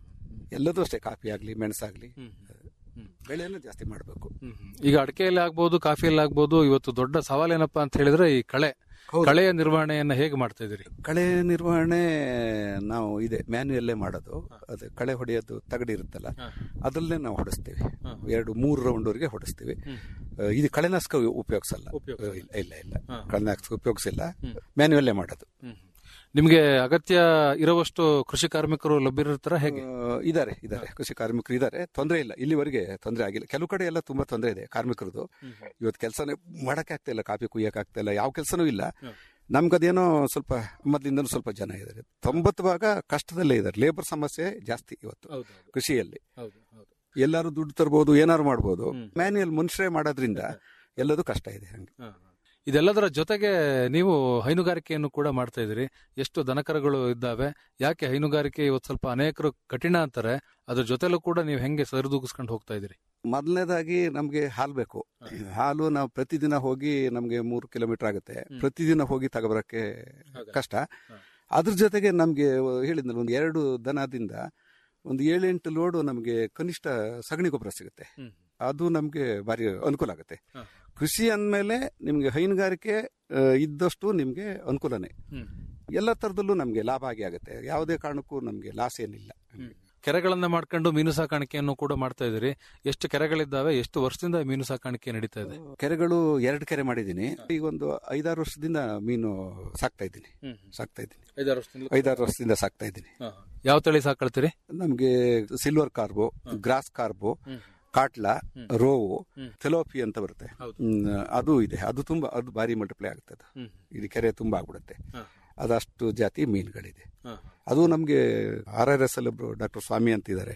ಎಲ್ಲದೂ ಅಷ್ಟೇ ಕಾಫಿ ಆಗ್ಲಿ ಮೆಣಸಾಗ್ಲಿ ಬೆಳೆಯನ್ನು ಜಾಸ್ತಿ ಮಾಡಬೇಕು ಈಗ ಅಡಿಕೆಯಲ್ಲಿ ಆಗ್ಬೋದು ಕಾಫಿಯಲ್ಲಿ ಆಗ್ಬೋದು ಇವತ್ತು ದೊಡ್ಡ ಸವಾಲೇನಪ್ಪಾ ಅಂತ ಹೇಳಿದ್ರೆ ಈ ಕಳೆ ಕಳೆಯ ನಿರ್ವಹಣೆಯನ್ನ ಹೇಗೆ ಮಾಡ್ತಾ ಇದೀರಿ ಕಳೆ ನಿರ್ವಹಣೆ ನಾವು ಇದೆ ಮ್ಯಾನ್ಯಲ್ಲೇ ಮಾಡೋದು ಅದು ಕಳೆ ಹೊಡೆಯೋದು ತಗಡಿ ಇರುತ್ತಲ್ಲ ಅದರಲ್ಲೇ ನಾವು ಹೊಡಿಸ್ತೀವಿ ಎರಡು ಮೂರು ರೌಂಡ್ವರೆಗೆ ಹೊಡಿಸ್ತೀವಿ ಆ, ಇದು ಕಳೆನಾಶಕ ಉಪಯೋಗಿಸಲ್ಲ ಉಪಯೋಗಿಸಲ್ಲ. ಇಲ್ಲ ಇಲ್ಲ ಇಲ್ಲ ಕಳೆನಾಶಕ ಉಪಯೋಗಿಸಿಲ್ಲ ಮ್ಯಾನ್ಯಲ್ಲೇ ಮಾಡೋದು ನಿಮ್ಗೆ ಅಗತ್ಯ ಇರುವಷ್ಟು ಕೃಷಿ ಕಾರ್ಮಿಕರು ಲಭ್ಯರಿರ್ತಾರ ಹೇಗೆ ಆ, ಇದಾರೆ ಇದಾರೆ ಕೃಷಿ ಕಾರ್ಮಿಕರು ಇದಾರೆ ತೊಂದರೆ ಇಲ್ಲ ಇಲ್ಲಿವರೆಗೆ ತೊಂದರೆ ಆಗಿಲ್ಲ ಕೆಲವು ಕಡೆ ಎಲ್ಲ ತುಂಬಾ ತೊಂದರೆ ಇದೆ ಕಾರ್ಮಿಕರದು ಇವತ್ತು ಕೆಲಸನೇ ಮಾಡಕ್ಕೆ ಆಗ್ತಾ ಇಲ್ಲ ಕಾಫಿ ಕುಯ್ಯಕ್ ಆಗ್ತಾ ಇಲ್ಲ ಯಾವ ಕೆಲಸನೂ ಇಲ್ಲ ನಮ್ಗದೇನೋ ಸ್ವಲ್ಪ ಮೊದ್ಲಿಂದನೂ ಸ್ವಲ್ಪ ಜನ ಇದಾರೆ ತೊಂಬತ್ತು ಭಾಗ ಕಷ್ಟದಲ್ಲೇ ಇದಾರೆ ಲೇಬರ್ ಸಮಸ್ಯೆ ಜಾಸ್ತಿ ಇವತ್ತು ಕೃಷಿಯಲ್ಲಿ ಎಲ್ಲಾರು ದುಡ್ಡು ತರ್ಬೋದು ಏನಾರು ಮಾಡ್ಬೋದು ಮ್ಯಾನ್ಯಲ್ ಮನುಷ್ಯರೇ ಮಾಡೋದ್ರಿಂದ ಎಲ್ಲದೂ ಕಷ್ಟ ಇದೆ ಹಂಗೆ ಇದೆಲ್ಲದರ ಜೊತೆಗೆ ನೀವು ಹೈನುಗಾರಿಕೆಯನ್ನು ಕೂಡ ಮಾಡ್ತಾ ಇದ್ದೀರಿ ಎಷ್ಟು ದನಕರಗಳು ಇದ್ದಾವೆ ಯಾಕೆ ಹೈನುಗಾರಿಕೆ ಇವತ್ತು ಸ್ವಲ್ಪ ಅನೇಕರು ಕಠಿಣ ಅಂತಾರೆ ಅದ್ರ ಜೊತೆಲೂ ಕೂಡ ನೀವು ಹೆಂಗೆ ಸರಿದೂಗಿಸ್ಕೊಂಡು ಹೋಗ್ತಾ ಇದ್ದೀರಿ ಮೊದಲನೇದಾಗಿ ನಮ್ಗೆ ಹಾಲು ಬೇಕು ಹಾಲು ನಾವು ಪ್ರತಿದಿನ ಹೋಗಿ ನಮ್ಗೆ ಮೂರು ಕಿಲೋಮೀಟರ್ ಆಗುತ್ತೆ ಪ್ರತಿದಿನ ಹೋಗಿ ತಗೊಬರಕ್ಕೆ ಕಷ್ಟ ಅದ್ರ ಜೊತೆಗೆ ನಮ್ಗೆ ಹೇಳಿದ್ನಲ್ಲ ಒಂದು ಎರಡು ದನದಿಂದ ಒಂದು ಏಳೆಂಟು ಲೋಡು ನಮಗೆ ಕನಿಷ್ಠ ಸಗಣಿ ಗೊಬ್ಬರ ಸಿಗುತ್ತೆ ಅದು ನಮ್ಗೆ ಭಾರಿ ಅನುಕೂಲ ಆಗುತ್ತೆ ಕೃಷಿ ಅಂದಮೇಲೆ ನಿಮ್ಗೆ ಹೈನುಗಾರಿಕೆ ಆ, ಇದ್ದಷ್ಟು ನಿಮ್ಗೆ ಅನುಕೂಲನೇ ಎಲ್ಲ ತರದಲ್ಲೂ ನಮ್ಗೆ ಲಾಭ ಆಗಿ ಆಗುತ್ತೆ ಯಾವುದೇ ಕಾರಣಕ್ಕೂ ನಮ್ಗೆ ಲಾಸ್ ಏನಿಲ್ಲ ಕೆರೆಗಳನ್ನ ಮಾಡ್ಕೊಂಡು ಮೀನು ಸಾಕಾಣಿಕೆಯನ್ನು ಕೂಡ ಮಾಡ್ತಾ ಇದ್ದೀರಿ ಎಷ್ಟು ಕೆರೆಗಳಿದ್ದಾವೆ ಎಷ್ಟು ವರ್ಷದಿಂದ ಮೀನು ಸಾಕಾಣಿಕೆ ನಡೀತಾ ಇದೆ ಕೆರೆಗಳು ಎರಡು ಕೆರೆ ಮಾಡಿದ್ದೀನಿ ಈಗ ಒಂದು ಐದಾರು ವರ್ಷದಿಂದ ಮೀನು ಸಾಕ್ತಾ ಇದ್ದೀನಿ ಸಾಕ್ತಾ ಇದ್ದೀನಿ ಐದಾರು ವರ್ಷದಿಂದ ಐದಾರು ವರ್ಷದಿಂದ ಸಾಕ್ತಾ ಇದ್ದೀನಿ ಯಾವ ತಳಿ ಸಾಕೊಳ್ತೀರಿ ನಮ್ಗೆ silver carp grass carp catla rohu ಥೆಲೋಪಿ ಅಂತ ಬರುತ್ತೆ ಹ್ಮ್, ಅದು ಇದೆ ಅದು ತುಂಬಾ ಅದು ಭಾರಿ ಮಲ್ಟಿಪ್ಲೈ ಆಗುತ್ತೆ ಅದು ಇದು ಕೆರೆ ತುಂಬಾ ಆಗ್ಬಿಡುತ್ತೆ ಅದಷ್ಟು ಜಾತಿ ಮೀನುಗಳಿದೆ ಅದು ನಮ್ಗೆ ಆರ್ ಆರ್ ಎಸ್ ಅಲ್ಲಿ ಒಬ್ರು ಡಾಕ್ಟರ್ ಸ್ವಾಮಿ ಅಂತ ಇದ್ದಾರೆ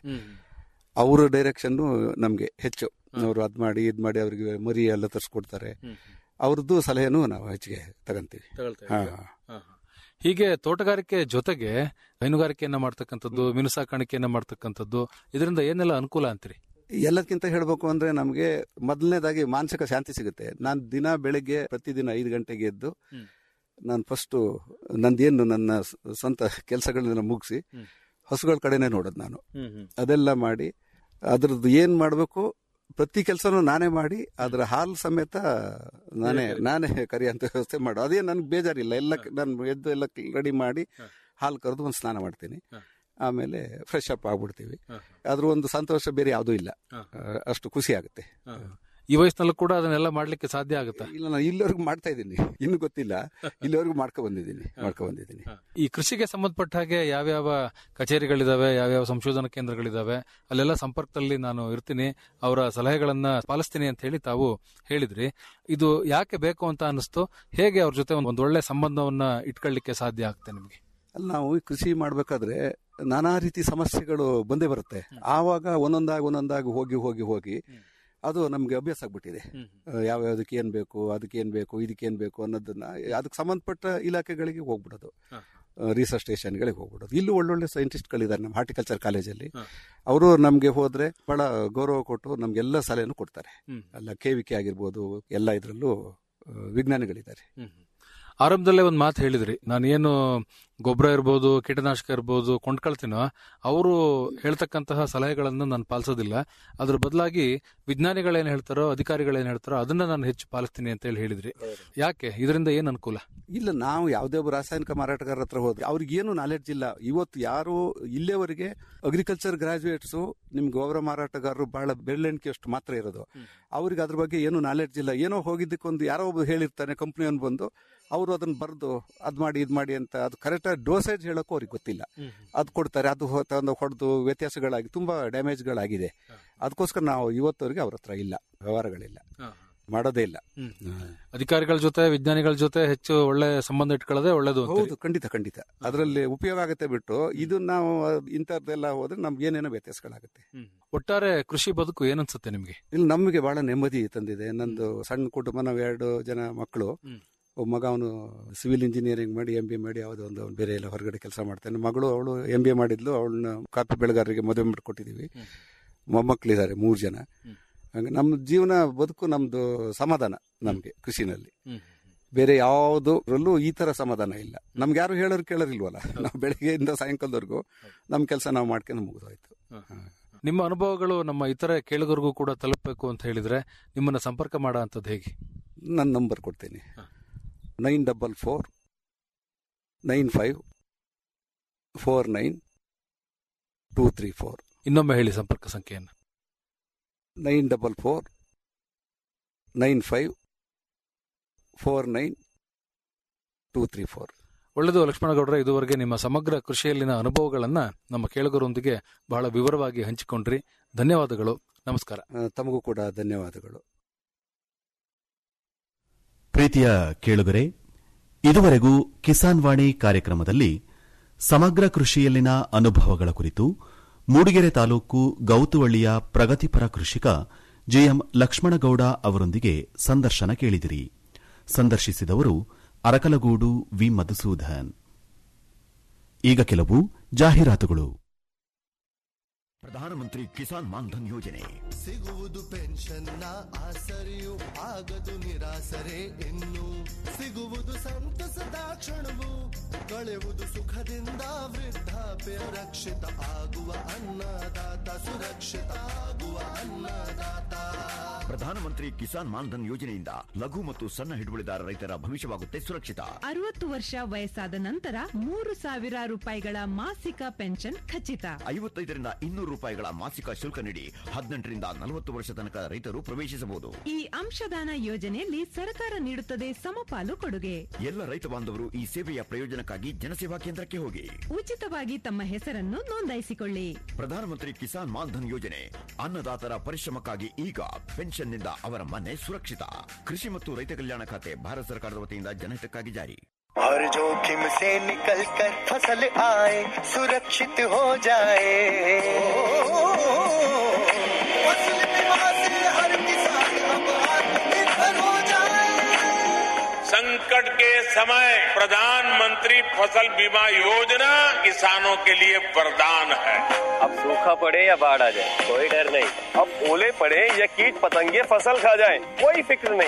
ಅವರ ಡೈರೆಕ್ಷನ್ ನಮ್ಗೆ ಹೆಚ್ಚು ಅವರು ಅದ್ ಮಾಡಿ ಇದ್ ಮಾಡಿ ಅವ್ರಿಗೆ ಮರಿ ಎಲ್ಲ ತರಿಸ್ಕೊಡ್ತಾರೆ ಅವ್ರದ್ದು ಸಲಹೆನೂ ನಾವು ಹೆಚ್ಚಿಗೆ ತಗಂತೀವಿ ಹಾ ಹೀಗೆ ತೋಟಗಾರಿಕೆ ಜೊತೆಗೆ ಹೈನುಗಾರಿಕೆಯನ್ನ ಮಾಡ್ತಕ್ಕಂಥದ್ದು ಮೀನು ಸಾಕಾಣಿಕೆಯನ್ನ ಮಾಡ್ತಕ್ಕಂಥದ್ದು ಇದರಿಂದ ಏನೆಲ್ಲ ಅನುಕೂಲ ಅಂತೀರಿ ಎಲ್ಲದಕ್ಕಿಂತ ಹೇಳ್ಬೇಕು ಅಂದ್ರೆ ನಮ್ಗೆ ಮೊದಲನೇದಾಗಿ ಮಾನಸಿಕ ಶಾಂತಿ ಸಿಗುತ್ತೆ ನಾನು ದಿನ ಬೆಳಿಗ್ಗೆ ಪ್ರತಿದಿನ ಐದು ಗಂಟೆಗೆ ಎದ್ದು ನಾನು ಫಸ್ಟ್ ನಂದೇನು ನನ್ನ ಸ್- ಸ್ವಂತ ಕೆಲಸಗಳನ್ನ ಮುಗಿಸಿ ಹಸುಗಳ ಕಡೆನೆ ನೋಡೋದು ನಾನು ಅದೆಲ್ಲ ಮಾಡಿ ಅದ್ರದ್ದು ಏನ್ ಮಾಡಬೇಕು ಪ್ರತಿ ಕೆಲಸನೂ ನಾನೇ ಮಾಡಿ ಅದರ ಹಾಲು ಸಮೇತ ನಾನೇ ನಾನೇ ಕರಿ ಅಂತ ವ್ಯವಸ್ಥೆ ಮಾಡು ಅದೇ ನನ್ಗೆ ಬೇಜಾರಿಲ್ಲ ಎಲ್ಲ ನಾನು ಎದ್ದು ಎಲ್ಲ ರೆಡಿ ಮಾಡಿ ಹಾಲು ಕರೆದು ಒಂದು ಸ್ನಾನ ಮಾಡ್ತೀನಿ ಆಮೇಲೆ ಫ್ರೆಶ್ ಅಪ್ ಆಗ್ಬಿಡ್ತೀವಿ ಅದ್ರ ಒಂದು ಸಂತೋಷ ಬೇರೆ ಯಾವುದೂ ಇಲ್ಲ ಆ, ಅಷ್ಟು ಖುಷಿ ಆಗುತ್ತೆ ಈ ವಯಸ್ಸಿನಲ್ಲೂ ಕೂಡ ಅದನ್ನೆಲ್ಲ ಮಾಡ್ಲಿಕ್ಕೆ ಸಾಧ್ಯ ಆಗುತ್ತಾ ಇಲ್ಲ ನಾನು ಇಲ್ಲಿವರೆಗೂ ಮಾಡ್ತಾ ಇದ್ದೀನಿ ಇನ್ನು ಗೊತ್ತಿಲ್ಲ ಇಲ್ಲಿವರೆಗೂ ಮಾಡ್ಕೊ ಬಂದಿದ್ದೀನಿ ಮಾಡ್ಕೊ ಬಂದಿದ್ದೀನಿ ಈ ಕೃಷಿಗೆ ಸಂಬಂಧಪಟ್ಟ ಹಾಗೆ ಯಾವ್ಯಾವ ಕಚೇರಿಗಳಿದಾವೆ ಯಾವ್ಯಾವ ಸಂಶೋಧನಾ ಕೇಂದ್ರಗಳಿದಾವೆ ಅಲ್ಲೆಲ್ಲ ಸಂಪರ್ಕದಲ್ಲಿ ನಾನು ಇರ್ತೀನಿ ಅವರ ಸಲಹೆಗಳನ್ನ ಪಾಲಿಸ್ತೀನಿ ಅಂತ ಹೇಳಿ ತಾವು ಹೇಳಿದ್ರಿ ಇದು ಯಾಕೆ ಬೇಕು ಅಂತ ಅನಿಸ್ತು ಹೇಗೆ ಅವ್ರ ಜೊತೆ ಒಂದು ಒಳ್ಳೆ ಸಂಬಂಧವನ್ನ ಇಟ್ಕೊಳ್ಳಿಕ್ಕೆ ಸಾಧ್ಯ ಆಗ್ತದೆ ನಿಮಗೆ ಅಲ್ಲಿ ನಾವು ಈ ಕೃಷಿ ಮಾಡ್ಬೇಕಾದ್ರೆ ನಾನಾ ರೀತಿ ಸಮಸ್ಯೆಗಳು ಬಂದೇ ಬರುತ್ತೆ ಆವಾಗ ಒಂದೊಂದಾಗಿ ಒಂದೊಂದಾಗಿ ಹೋಗಿ ಹೋಗಿ ಹೋಗಿ ಅದು ನಮ್ಗೆ ಅಭ್ಯಾಸ ಆಗ್ಬಿಟ್ಟಿದೆ ಯಾವ ಯಾವ್ದಕ್ಕೆ ಏನ್ ಬೇಕು ಅದಕ್ಕೆ ಏನ್ ಬೇಕು ಇದಕ್ಕೆ ಏನ್ ಬೇಕು ಅನ್ನೋದನ್ನ ಅದಕ್ಕೆ ಸಂಬಂಧಪಟ್ಟ ಇಲಾಖೆಗಳಿಗೆ ಹೋಗ್ಬಿಡೋದು ರಿಸರ್ಚ್ ಸ್ಟೇಷನ್ಗಳಿಗೆ ಹೋಗ್ಬಿಡೋದು ಇಲ್ಲೂ ಒಳ್ಳೊಳ್ಳೆ ಸೈಂಟಿಸ್ಟ್ಗಳಿದ್ದಾರೆ ನಮ್ಮ ಹಾರ್ಟಿಕಲ್ಚರ್ ಕಾಲೇಜಲ್ಲಿ ಅವರು ನಮ್ಗೆ ಹೋದ್ರೆ ಬಹಳ ಗೌರವ ಕೊಟ್ಟು ನಮ್ಗೆಲ್ಲ ಸಲಹೆನೂ ಕೊಡ್ತಾರೆ ಅಲ್ಲ ಕೆ ವಿ ಕೆ ಆಗಿರ್ಬೋದು ಎಲ್ಲ ಇದರಲ್ಲೂ ವಿಜ್ಞಾನಿಗಳಿದ್ದಾರೆ ಆರಂಭದಲ್ಲೇ ಒಂದು ಮಾತು ಹೇಳಿದ್ರಿ ನಾನು ಏನು ಗೊಬ್ಬರ ಇರ್ಬೋದು ಕೀಟನಾಶಕ ಇರ್ಬೋದು ಕೊಂಡ್ಕೊಳ್ತೀನೋ ಅವರು ಹೇಳ್ತಕ್ಕಂತಹ ಸಲಹೆಗಳನ್ನು ನಾನು ಪಾಲಿಸೋದಿಲ್ಲ ಅದ್ರ ಬದಲಾಗಿ ವಿಜ್ಞಾನಿಗಳೇನು ಹೇಳ್ತಾರೋ ಅಧಿಕಾರಿಗಳೇನು ಹೇಳ್ತಾರೋ ಅದನ್ನ ನಾನು ಹೆಚ್ಚು ಪಾಲಿಸ್ತೀನಿ ಅಂತ ಹೇಳಿ ಹೇಳಿದ್ರಿ ಯಾಕೆ ಇದರಿಂದ ಏನು ಅನುಕೂಲ ಇಲ್ಲ ನಾವು ಯಾವುದೇ ಒಬ್ಬ ರಾಸಾಯನಿಕ ಮಾರಾಟಗಾರರ ಹತ್ರ ಹೋದ್ರೆ ಅವ್ರಿಗೆ ಏನು ನಾಲೆಡ್ಜ್ ಇಲ್ಲ ಇವತ್ತು ಯಾರು ಇಲ್ಲೇವರೆಗೆ ಅಗ್ರಿಕಲ್ಚರ್ ಗ್ರಾಜುಯೇಟ್ಸ್ ನಿಮ್ ಗೊಬ್ಬರ ಮಾರಾಟಗಾರರು ಬಹಳ ಬೆರಳೆಣಿಕೆಯಷ್ಟು ಮಾತ್ರ ಇರೋದು ಅವ್ರಿಗೆ ಅದ್ರ ಬಗ್ಗೆ ಏನು ನಾಲೆಡ್ಜ್ ಇಲ್ಲ ಏನೋ ಹೋಗಿದ್ದಕ್ಕೊಂದು ಯಾರೋ ಒಬ್ಬ ಹೇಳಿರ್ತಾನೆ ಕಂಪ್ನಿಯವ್ನು ಬಂದು ಅವರು ಅದನ್ನ ಬರೆದು ಅದ್ ಮಾಡಿ ಇದ್ ಮಾಡಿ ಅಂತ ಅದು ಕರೆಕ್ಟ್ ಡೋಸೇಜ್ ಹೇಳಕ್ಕೂ ಅವ್ರಿಗೆ ಗೊತ್ತಿಲ್ಲ ಅದು ಕೊಡ್ತಾರೆ ಅದು ಹೊ- ತಂದು ಹೊಡೆದು ವ್ಯತ್ಯಾಸಗಳಾಗಿ ತುಂಬಾ ಡ್ಯಾಮೇಜ್ಗಳಾಗಿದೆ ಅದಕ್ಕೋಸ್ಕರ ನಾವು ಇವತ್ತವರೆಗೆ ಅವ್ರ ಹತ್ರ ಇಲ್ಲ ವ್ಯವಹಾರಗಳಿಲ್ಲ ಮಾಡೋದೇ ಇಲ್ಲ ಅಧಿಕಾರಿಗಳ ಜೊತೆ ವಿಜ್ಞಾನಿಗಳ ಜೊತೆ ಹೆಚ್ಚು ಒಳ್ಳೆ ಸಂಬಂಧ ಇಟ್ಕೊಳ್ಳೋದೇ ಒಳ್ಳೇದು ಅಂತೀರಿ. ಹೌದು ಖಂಡಿತ ಖಂಡಿತ ಅದರಲ್ಲಿ ಉಪಯೋಗ ಆಗುತ್ತೆ ಬಿಟ್ಟು ಇದು ನಾವು ಇಂಥದ್ದೆಲ್ಲ ಹೋದ್ರೆ ನಮ್ಗೆ ಏನೇನೋ ವ್ಯತ್ಯಾಸಗಳಾಗುತ್ತೆ ಒಟ್ಟಾರೆ ಕೃಷಿ ಬದುಕು ಏನನ್ಸುತ್ತೆ ನಿಮಗೆ ಇಲ್ಲಿ ನಮಗೆ ಬಹಳ ನೆಮ್ಮದಿ ತಂದಿದೆ ನಂದು ಸಣ್ಣ ಕುಟುಂಬ ನಾವು ಎರಡು ಜನ ಮಕ್ಕಳು ಒಬ್ಬ ಮಗ ಅವನು ಸಿವಿಲ್ ಇಂಜಿನಿಯರಿಂಗ್ ಮಾಡಿ ಎಂ ಬಿ ಮಾಡಿ ಯಾವುದೋ ಒಂದು ಅವ್ನು ಬೇರೆ ಎಲ್ಲ ಹೊರಗಡೆ ಕೆಲಸ ಮಾಡ್ತಾನೆ ಮಗಳು ಅವಳು ಎಂ ಬಿ ಎ ಮಾಡಿದ್ಲು ಅವಳನ್ನ ಕಾಫಿ ಬೆಳೆಗಾರರಿಗೆ ಮದುವೆ ಮಾಡಿಕೊಟ್ಟಿದ್ದೀವಿ ಮೊಮ್ಮಕ್ಕಳಿದ್ದಾರೆ ಮೂರು ಜನ ಹಂಗೆ ನಮ್ಮ ಜೀವನ ಬದುಕು ನಮ್ದು ಸಮಾಧಾನ ನಮಗೆ ಕೃಷಿನಲ್ಲಿ ಬೇರೆ ಯಾವುದರಲ್ಲೂ ಈ ತರ ಸಮಾಧಾನ ಇಲ್ಲ ನಮ್ಗೆ ಯಾರು ಹೇಳೋರು ಕೇಳೋರಿಲ್ವಲ್ಲ ನಾವು ಬೆಳಗ್ಗೆಯಿಂದ ಸಾಯಂಕಾಲದವರೆಗೂ ನಮ್ಮ ಕೆಲಸ ನಾವು ಮಾಡ್ಕೊಂಡು ಮುಗಿದೋಯ್ತು ನಿಮ್ಮ ಅನುಭವಗಳು ನಮ್ಮ ಇತರ ಕೇಳುಗರಿಗೂ ಕೂಡ ತಲುಪಬೇಕು ಅಂತ ಹೇಳಿದ್ರೆ ನಿಮ್ಮನ್ನ ಸಂಪರ್ಕ ಮಾಡೋ ಅಂಥದ್ದು ಹೇಗೆ ನನ್ನ ನಂಬರ್ ಕೊಡ್ತೀನಿ nine double four nine five four nine two three four ಇನ್ನೊಮ್ಮೆ ಹೇಳಿ ಸಂಪರ್ಕ ಸಂಖ್ಯೆಯನ್ನು nine double four nine five four nine two three four ಒಳ್ಳೆಯದು ಲಕ್ಷ್ಮಣಗೌಡ್ರೆ ಇದುವರೆಗೆ ನಿಮ್ಮ ಸಮಗ್ರ ಕೃಷಿಯಲ್ಲಿನ ಅನುಭವಗಳನ್ನ ನಮ್ಮ ಕೇಳುಗರೊಂದಿಗೆ ಬಹಳ ವಿವರವಾಗಿ ಹಂಚಿಕೊಂಡ್ರಿ ಧನ್ಯವಾದಗಳು ನಮಸ್ಕಾರ ತಮಗೂ ಕೂಡ ಧನ್ಯವಾದಗಳು ಪ್ರೀತಿಯ ಕೇಳುಗರೆ ಇದುವರೆಗೂ ಕಿಸಾನ್ ವಾಣಿ ಕಾರ್ಯಕ್ರಮದಲ್ಲಿ ಸಮಗ್ರ ಕೃಷಿಯಲ್ಲಿನ ಅನುಭವಗಳ ಕುರಿತು ಮೂಡಿಗೆರೆ ತಾಲೂಕು ಗೌತುವಳ್ಳಿಯ ಪ್ರಗತಿಪರ ಕೃಷಿಕ ಜಿಎಂ ಲಕ್ಷ್ಮಣಗೌಡ ಅವರೊಂದಿಗೆ ಸಂದರ್ಶನ ಕೇಳಿದಿರಿ ಸಂದರ್ಶಿಸಿದವರು ಅರಕಲಗೂಡು ವಿ ಮಧುಸೂದನ್ ಈಗ ಕೆಲವು ಜಾಹೀರಾತುಗಳು ಪ್ರಧಾನಮಂತ್ರಿ ಕಿಸಾನ್ ಮಾನ್ಧನ್ ಯೋಜನೆ ಸಿಗುವುದು ಪೆನ್ಷನ್ನ ಆಸರೆಯು ಆಗದು ನಿರಾಸರೆ ಇನ್ನು ಸಿಗುವುದು ಸಂತಸದ ಕ್ಷಣವು ಕಳೆಯುವುದು ಸುಖದಿಂದ ವೃದ್ಧಾಪ್ಯ ರಕ್ಷಿತ ಆಗುವ ಅನ್ನದಾತ ಸುರಕ್ಷಿತ ಆಗುವ ಅನ್ನದಾತ ಪ್ರಧಾನಮಂತ್ರಿ ಕಿಸಾನ್ ಮಾನ್ಧನ್ ಯೋಜನೆಯಿಂದ ಲಘು ಮತ್ತು ಸಣ್ಣ ಹಿಡುವಳಿದಾರ ರೈತರ ಭವಿಷ್ಯವಾಗುತ್ತೆ ಸುರಕ್ಷಿತ ಅರವತ್ತು ವರ್ಷ ವಯಸ್ಸಾದ ನಂತರ ಮೂರು ಸಾವಿರ ರೂಪಾಯಿಗಳ ಮಾಸಿಕ ಪೆನ್ಷನ್ ಖಚಿತ ಐವತ್ತೈದರಿಂದ ಇನ್ನೂರು ರೂಪಾಯಿಗಳ ಮಾಸಿಕ ಶುಲ್ಕ ನೀಡಿ ಹದಿನೆಂಟರಿಂದ ನಲವತ್ತು ವರ್ಷ ತನಕ ರೈತರು ಪ್ರವೇಶಿಸಬಹುದು ಈ ಅಂಶದಾನ ಯೋಜನೆಯಲ್ಲಿ ಸರ್ಕಾರ ನೀಡುತ್ತದೆ ಸಮಪಾಲು ಕೊಡುಗೆ ಎಲ್ಲ ರೈತ ಬಾಂಧವರು ಈ ಸೇವೆಯ ಪ್ರಯೋಜನಕ್ಕಾಗಿ ಜನಸೇವಾ ಕೇಂದ್ರಕ್ಕೆ ಹೋಗಿ ಉಚಿತವಾಗಿ ತಮ್ಮ ಹೆಸರನ್ನು ನೋಂದಾಯಿಸಿಕೊಳ್ಳಿ ಪ್ರಧಾನಮಂತ್ರಿ ಕಿಸಾನ್ ಮಾನ್ಧನ್ ಯೋಜನೆ ಅನ್ನದಾತರ ಪರಿಶ್ರಮಕ್ಕಾಗಿ ಈಗ ಪೆನ್ಷನ್ನಿಂದ ಅವರ ಮನೆ ಸುರಕ್ಷಿತ ಕೃಷಿ ಮತ್ತು ರೈತ ಕಲ್ಯಾಣ ಖಾತೆ ಭಾರತ ಸರ್ಕಾರದ ವತಿಯಿಂದ ಜನಹಿತಕ್ಕಾಗಿ ಜಾರಿ हर जोखिम से निकल कर फसल आए सुरक्षित हो जाए फसल बीमा से हर किसान अब आत्मनिर्भर हो जाए संकट के समय प्रधानमंत्री फसल बीमा योजना किसानों के लिए वरदान है अब सूखा पड़े या बाढ़ आ जाए कोई डर नहीं अब ओले पड़े या कीट पतंगे फसल खा जाए कोई फिक्र नहीं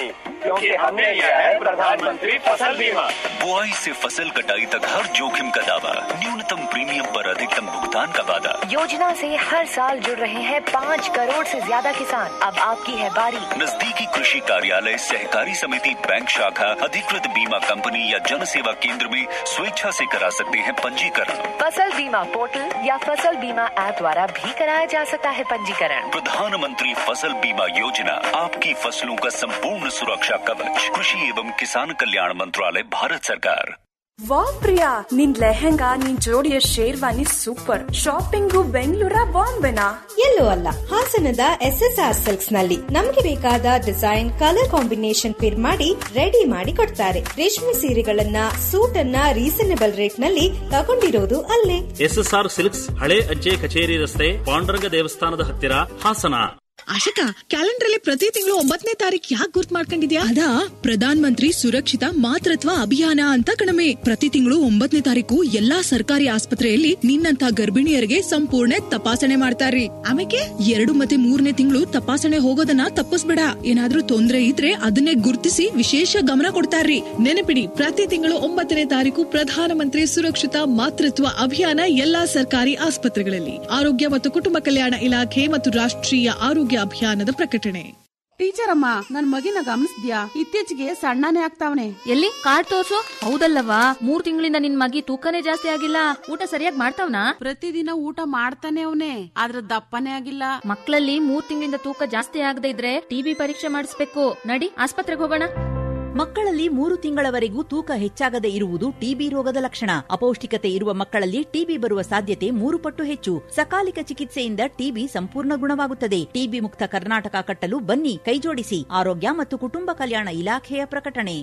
क्योंकि हमने लिया है प्रधानमंत्री फसल बीमा बुआई से फसल कटाई तक हर जोखिम का दावा न्यूनतम प्रीमियम पर अधिकतम भुगतान का वादा योजना से हर साल जुड़ रहे हैं पाँच करोड़ से ज्यादा किसान अब आपकी है बारी नजदीकी कृषि कार्यालय सहकारी समिति बैंक शाखा अधिकृत बीमा कंपनी या जन सेवा केंद्र में स्वेच्छा से करा सकते हैं पंजीकरण फसल बीमा पोर्टल या फसल बीमा ऐप द्वारा भी कराया जा सकता है पंजीकरण प्रधानमंत्री फसल बीमा योजना आपकी फसलों का संपूर्ण सुरक्षा कवच कृषि एवं किसान कल्याण मंत्रालय भारत सरकार ವಾ ಪ್ರಿಯಾ ನಿನ್ ಲೆಹೆಂಗಾ ನಿನ್ ಜೋಡಿಯ ಶೇರ್ವಾನಿ ಸೂಪರ್ ಶಾಪಿಂಗು ಬೆಂಗಳೂರ ಬಾಂಬೆನಾ ಎಲ್ಲೂ ಅಲ್ಲ ಹಾಸನದ ಎಸ್ ಎಸ್ ಆರ್ ಸಿಲ್ಕ್ಸ್ ನಲ್ಲಿ ನಮ್ಗೆ ಬೇಕಾದ ಡಿಸೈನ್ ಕಲರ್ ಕಾಂಬಿನೇಷನ್ ಪಿರ್ ಮಾಡಿ ರೆಡಿ ಮಾಡಿ ಕೊಡ್ತಾರೆ ರೇಷ್ಮೆ ಸೀರೆಗಳನ್ನ ಸೂಟ್ ಅನ್ನ ರೀಸನೇಬಲ್ ರೇಟ್ ನಲ್ಲಿ ತಗೊಂಡಿರೋದು ಅಲ್ಲೇ ಎಸ್ಎಸ್ಆರ್ ಸಿಲ್ಕ್ಸ್ ಹಳೆ ಅಜ್ಜೆ ಕಚೇರಿ ರಸ್ತೆ ಪಾಂಡುರಂಗ ದೇವಸ್ಥಾನದ ಹತ್ತಿರ ಹಾಸನ ಆಶಿಕಾ ಕ್ಯಾಲೆಂಡರ್ ಅಲ್ಲಿ ಪ್ರತಿ ತಿಂಗಳು ಒಂಬತ್ತನೇ ತಾರೀಕು ಯಾಕೆ ಗುರ್ತ್ ಮಾಡ್ಕೊಂಡಿದ್ಯಾ ಅದಾ ಪ್ರಧಾನ ಮಂತ್ರಿ ಸುರಕ್ಷಿತ ಮಾತೃತ್ವ ಅಭಿಯಾನ ಅಂತ ಕಣಮೆ ಪ್ರತಿ ತಿಂಗಳು ಒಂಬತ್ತನೇ ತಾರೀಕು ಎಲ್ಲಾ ಸರ್ಕಾರಿ ಆಸ್ಪತ್ರೆಯಲ್ಲಿ ನಿನ್ನಂತ ಗರ್ಭಿಣಿಯರಿಗೆ ಸಂಪೂರ್ಣ ತಪಾಸಣೆ ಮಾಡ್ತಾರ್ರಿ ಆಮೇಲೆ ಎರಡು ಮತ್ತೆ ಮೂರನೇ ತಿಂಗಳು ತಪಾಸಣೆ ಹೋಗೋದನ್ನ ತಪ್ಪಿಸ್ಬೇಡ ಏನಾದ್ರೂ ತೊಂದ್ರೆ ಇದ್ರೆ ಅದನ್ನೇ ಗುರುತಿಸಿ ವಿಶೇಷ ಗಮನ ಕೊಡ್ತಾರ್ರಿ ನೆನಪಿಡಿ ಪ್ರತಿ ತಿಂಗಳು ಒಂಬತ್ತನೇ ತಾರೀಕು ಪ್ರಧಾನಮಂತ್ರಿ ಸುರಕ್ಷಿತ ಮಾತೃತ್ವ ಅಭಿಯಾನ ಎಲ್ಲಾ ಸರ್ಕಾರಿ ಆಸ್ಪತ್ರೆಗಳಲ್ಲಿ ಆರೋಗ್ಯ ಮತ್ತು ಕುಟುಂಬ ಕಲ್ಯಾಣ ಇಲಾಖೆ ಮತ್ತು ರಾಷ್ಟ್ರೀಯ ಆರೋಗ್ಯ ಅಭಿಯಾನದ ಪ್ರಕಟಣೆ ಟೀಚರ್ ಅಮ್ಮ ನನ್ ಮಗಿನ ಗಮನಿಸ್ದ್ಯಾ ಇತ್ತೀಚೆಗೆ ಸಣ್ಣನೇ ಆಗ್ತಾವನೆ ಎಲ್ಲಿ ಕಾರ್ಡ್ ತೋರ್ಸು ಹೌದಲ್ಲವಾ ಮೂರ್ ತಿಂಗಳಿಂದ ನಿನ್ ಮಗಿ ತೂಕನೇ ಜಾಸ್ತಿ ಆಗಿಲ್ಲ ಊಟ ಸರಿಯಾಗಿ ಮಾಡ್ತಾವ್ನಾ ಪ್ರತಿದಿನ ಊಟ ಮಾಡ್ತಾನೆ ಅವನೇ ಆದ್ರ ದಪ್ಪನೇ ಆಗಿಲ್ಲ ಮಕ್ಕಳಲ್ಲಿ ಮೂರ್ ತಿಂಗಳಿಂದ ತೂಕ ಜಾಸ್ತಿ ಆಗದೆ ಇದ್ರೆ ಟಿಬಿ ಪರೀಕ್ಷೆ ಮಾಡಿಸ್ಬೇಕು ನಡಿ ಆಸ್ಪತ್ರೆಗೆ ಹೋಗೋಣ ಮಕ್ಕಳಲ್ಲಿ ಮೂರು ತಿಂಗಳವರೆಗೂ ತೂಕ ಹೆಚ್ಚಾಗದೆ ಇರುವುದು ಟಿಬಿ ರೋಗದ ಲಕ್ಷಣ ಅಪೌಷ್ಟಿಕತೆ ಇರುವ ಮಕ್ಕಳಲ್ಲಿ ಟಿಬಿ ಬರುವ ಸಾಧ್ಯತೆ ಮೂರು ಪಟ್ಟು ಹೆಚ್ಚು ಸಕಾಲಿಕ ಚಿಕಿತ್ಸೆಯಿಂದ ಟಿಬಿ ಸಂಪೂರ್ಣ ಗುಣವಾಗುತ್ತದೆ ಟಿಬಿ ಮುಕ್ತ ಕರ್ನಾಟಕ ಕಟ್ಟಲು ಬನ್ನಿ ಕೈಜೋಡಿಸಿ ಆರೋಗ್ಯ ಮತ್ತು ಕುಟುಂಬ ಕಲ್ಯಾಣ ಇಲಾಖೆಯ ಪ್ರಕಟಣೆ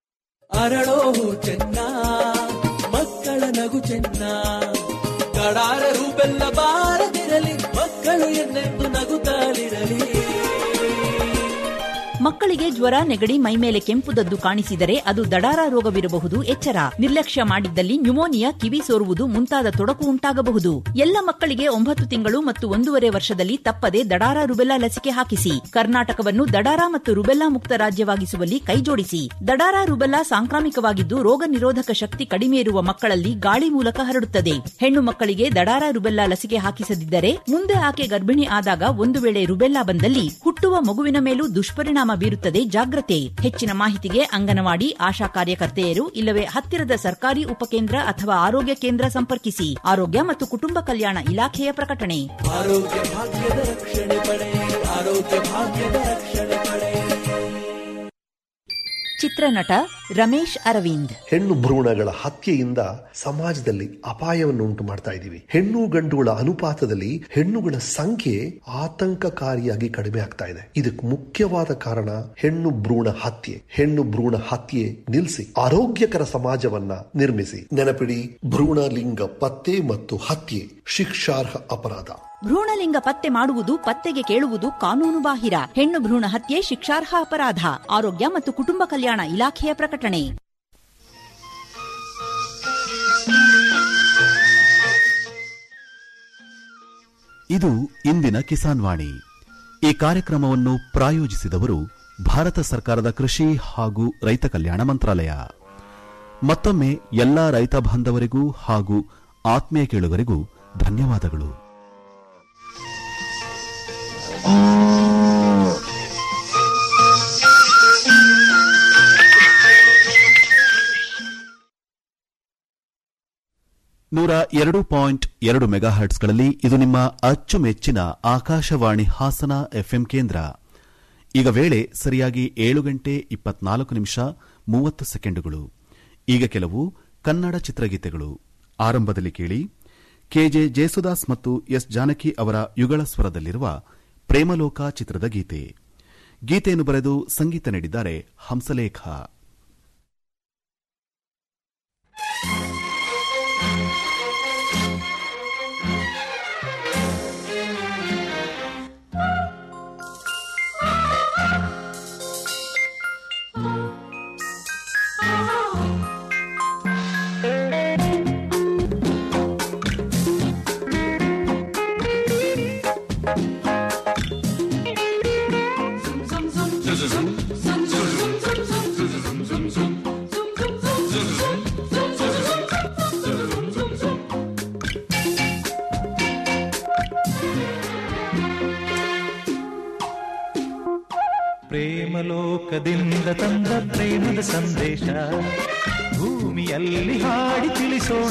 ಅರಳೋ ಚೆನ್ನ ಮಕ್ಕಳ ನಗು ಚೆನ್ನ ಕಡಾರ ರೂಪೆಲ್ಲ ಬಾರದಿರಲಿ ಮಕ್ಕಳು ಎನ್ನೆಂದು ನಗುತ್ತಾಲಿರಲಿ ಮಕ್ಕಳಿಗೆ ಜ್ವರ ನೆಗಡಿ ಮೈಮೇಲೆ ಕೆಂಪುದದ್ದು ಕಾಣಿಸಿದರೆ ಅದು ದಡಾರ ರೋಗವಿರಬಹುದು ಎಚ್ಚರ ನಿರ್ಲಕ್ಷ್ಯ ಮಾಡಿದ್ದಲ್ಲಿ ನ್ಯುಮೋನಿಯಾ ಕಿವಿ ಸೋರುವುದು ಮುಂತಾದ ತೊಡಕು ಉಂಟಾಗಬಹುದು ಎಲ್ಲ ಮಕ್ಕಳಿಗೆ ಒಂಬತ್ತು ತಿಂಗಳು ಮತ್ತು ಒಂದೂವರೆ ವರ್ಷದಲ್ಲಿ ತಪ್ಪದೆ ದಡಾರ ರುಬೆಲ್ಲಾ ಲಸಿಕೆ ಹಾಕಿಸಿ ಕರ್ನಾಟಕವನ್ನು ದಡಾರ ಮತ್ತು ರುಬೆಲ್ಲಾ ಮುಕ್ತ ರಾಜ್ಯವಾಗಿಸುವಲ್ಲಿ ಕೈಜೋಡಿಸಿ ದಡಾರ ರುಬೆಲ್ಲಾ ಸಾಂಕ್ರಾಮಿಕವಾಗಿದ್ದು ರೋಗ ನಿರೋಧಕ ಶಕ್ತಿ ಕಡಿಮೆ ಇರುವ ಮಕ್ಕಳಲ್ಲಿ ಗಾಳಿ ಮೂಲಕ ಹರಡುತ್ತದೆ ಹೆಣ್ಣು ಮಕ್ಕಳಿಗೆ ದಡಾರ ರುಬೆಲ್ಲಾ ಲಸಿಕೆ ಹಾಕಿಸದಿದ್ದರೆ ಮುಂದೆ ಆಕೆ ಗರ್ಭಿಣಿ ಆದಾಗ ಒಂದು ವೇಳೆ ರುಬೆಲ್ಲಾ ಬಂದಲ್ಲಿ ಹುಟ್ಟುವ ಮಗುವಿನ ಮೇಲೂ ದುಷ್ಪರಿಣಾಮ ಬೀರುತ್ತದೆ ಜಾಗ್ರತೆ ಹೆಚ್ಚಿನ ಮಾಹಿತಿಗೆ ಅಂಗನವಾಡಿ ಆಶಾ ಕಾರ್ಯಕರ್ತೆಯರು ಇಲ್ಲವೇ ಹತ್ತಿರದ ಸರ್ಕಾರಿ ಉಪಕೇಂದ್ರ ಅಥವಾ ಆರೋಗ್ಯ ಕೇಂದ್ರ ಸಂಪರ್ಕಿಸಿ ಆರೋಗ್ಯ ಮತ್ತು ಕುಟುಂಬ ಕಲ್ಯಾಣ ಇಲಾಖೆಯ ಪ್ರಕಟಣೆ ಆರೋಗ್ಯ ಭಾಗ್ಯದ ರಕ್ಷಣೆ ಪಡೆ ಆರೋಗ್ಯ ಭಾಗ್ಯದ ರಕ್ಷಣೆ ಪಡೆ ಚಿತ್ರನಟ ರಮೇಶ್ ಅರವಿಂದ್ ಹೆಣ್ಣು ಭ್ರೂಣಗಳ ಹತ್ಯೆಯಿಂದ ಸಮಾಜದಲ್ಲಿ ಅಪಾಯವನ್ನು ಉಂಟು ಮಾಡ್ತಾ ಇದ್ದೀವಿ ಹೆಣ್ಣು ಗಂಡುಗಳ ಅನುಪಾತದಲ್ಲಿ ಹೆಣ್ಣುಗಳ ಸಂಖ್ಯೆ ಆತಂಕಕಾರಿಯಾಗಿ ಕಡಿಮೆ ಆಗ್ತಾ ಇದೆ ಇದಕ್ಕೆ ಮುಖ್ಯವಾದ ಕಾರಣ ಹೆಣ್ಣು ಭ್ರೂಣ ಹತ್ಯೆ ಹೆಣ್ಣು ಭ್ರೂಣ ಹತ್ಯೆ ನಿಲ್ಲಿಸಿ ಆರೋಗ್ಯಕರ ಸಮಾಜವನ್ನ ನಿರ್ಮಿಸಿ ನೆನಪಿಡಿ ಭ್ರೂಣ ಲಿಂಗ ಪತ್ತೆ ಮತ್ತು ಹತ್ಯೆ ಶಿಕ್ಷಾರ್ಹ ಅಪರಾಧ ಭ್ರೂಣಲಿಂಗ ಪತ್ತೆ ಮಾಡುವುದು ಪತ್ತೆಗೆ ಕೇಳುವುದು ಕಾನೂನು ಬಾಹಿರ ಹೆಣ್ಣು ಭ್ರೂಣ ಹತ್ಯೆ ಶಿಕ್ಷಾರ್ಹ ಅಪರಾಧ ಆರೋಗ್ಯ ಮತ್ತು ಕುಟುಂಬ ಕಲ್ಯಾಣ ಇಲಾಖೆಯ ಪ್ರಕಟಣೆ ಇದು ಇಂದಿನ ಕಿಸಾನ್ ವಾಣಿ ಈ ಕಾರ್ಯಕ್ರಮವನ್ನು ಪ್ರಾಯೋಜಿಸಿದವರು ಭಾರತ ಸರ್ಕಾರದ ಕೃಷಿ ಹಾಗೂ ರೈತ ಕಲ್ಯಾಣ ಮಂತ್ರಾಲಯ ಮತ್ತೊಮ್ಮೆ ಎಲ್ಲಾ ರೈತ ಬಾಂಧವರಿಗೂ ಹಾಗೂ ಆತ್ಮೀಯ ಕೇಳುಗರಿಗೂ ಧನ್ಯವಾದಗಳು ನೂರ ಎರಡು ಪಾಯಿಂಟ್ ಎರಡು ಮೆಗಾಹರ್ಟ್ಸ್ಗಳಲ್ಲಿ ಇದು ನಿಮ್ಮ ಅಚ್ಚುಮೆಚ್ಚಿನ ಆಕಾಶವಾಣಿ ಹಾಸನ ಎಫ್ಎಂ ಕೇಂದ್ರ ಈಗ ವೇಳೆ ಸರಿಯಾಗಿ ಏಳು ಗಂಟೆ ಇಪ್ಪತ್ನಾಲ್ಕು ನಿಮಿಷ ಮೂವತ್ತು ಸೆಕೆಂಡುಗಳು ಈಗ ಕೆಲವು ಕನ್ನಡ ಚಿತ್ರಗೀತೆಗಳು ಆರಂಭದಲ್ಲಿ ಕೇಳಿ ಕೆಜೆ ಜೇಸುದಾಸ್ ಮತ್ತು ಎಸ್ ಜಾನಕಿ ಅವರ ಯುಗಳ ಸ್ವರದಲ್ಲಿರುವ ಪ್ರೇಮಲೋಕ ಚಿತ್ರದ ಗೀತೆ ಗೀತೆಯನ್ನು ಬರೆದು ಸಂಗೀತ ನೀಡಿದ್ದಾರೆ ಹಂಸಲೇಖ ಲೋಕದಿಂದ ತಂದ ಪ್ರೇಮದ ಸಂದೇಶ ಭೂಮಿಯಲ್ಲಿ ಹಾಡಿ ತಿಳಿಸೋಣ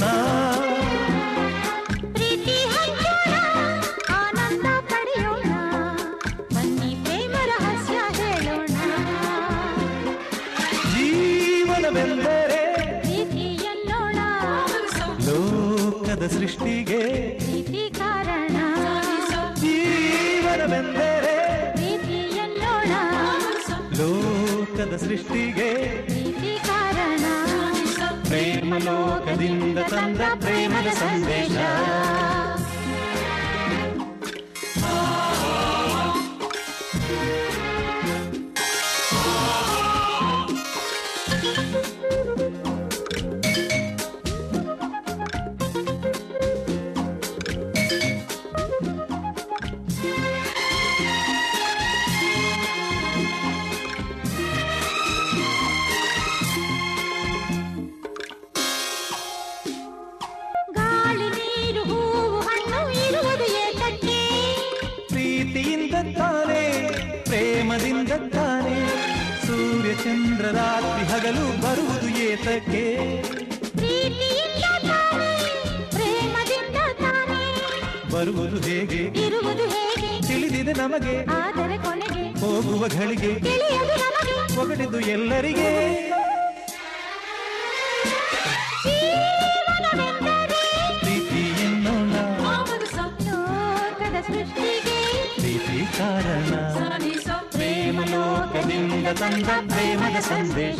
ಪ್ರೀತಿ ಹಂಚೋಣ ಆನಂದ ಪಡೆಯೋಣ ಬನ್ನಿ ಪ್ರೇಮ ರಹಸ್ಯ ಹೇಳೋಣ ಜೀವನವೆಂದರೆ ಪ್ರೀತಿ ಎನ್ನೋಣ ಲೋಕದ ಸೃಷ್ಟಿಗೆ ಪ್ರೀತಿ ಕಾರಣ ಜೀವನವೆಂದರೆ ಪ್ರೀತಿ ಎನ್ನೋಣ ಲೋಕದ ಸೃಷ್ಟಿಗೆ ಪ್ರೀತಿ ಕಾರಣ ಪ್ರೇಮ ಲೋಕದಿಂದ ತಂದ ಪ್ರೇಮದ ಸಂದೇಶ ಗಾಳಿ ನೀರು ಹೂವು ಹಣ್ಣು ಇರುವುದು ಏತಕ್ಕೆ ಪ್ರೀತಿಯಿಂದ ತಾನೇ ಪ್ರೇಮದಿಂದ ತಾನೇ ಸೂರ್ಯ ಚಂದ್ರ ರಾತ್ರಿ ಹಗಲು ಬರುವುದು ಏತಕ್ಕೆ ಪ್ರೀತಿಯಿಂದ ತಾನೇ ಪ್ರೇಮದಿಂದ ತಾನೇ ಬರುವುದು ಹೇಗೆ ಇರುವುದು ಹೇಗೆ ತಿಳಿದಿದೆ ನಮಗೆ ಆದರೆ ಕೊನೆಗೆ ಹೋಗುವ ಘಳಿಗೆ ತಿಳಿಯದು ನಮಗೆ ಒಗಟಿದು ಎಲ್ಲರಿಗೆ ಜೀವನವೆಂದರೆ ಪ್ರೀತಿ ಎನ್ನೋಣ ಲೋಕದ ಸೃಷ್ಟಿಗೆ ಪ್ರೀತಿ ಕಾರಣ ಪ್ರೇಮ ಲೋಕದಿಂದ ತಂದ ಪ್ರೇಮದ ಸಂದೇಶ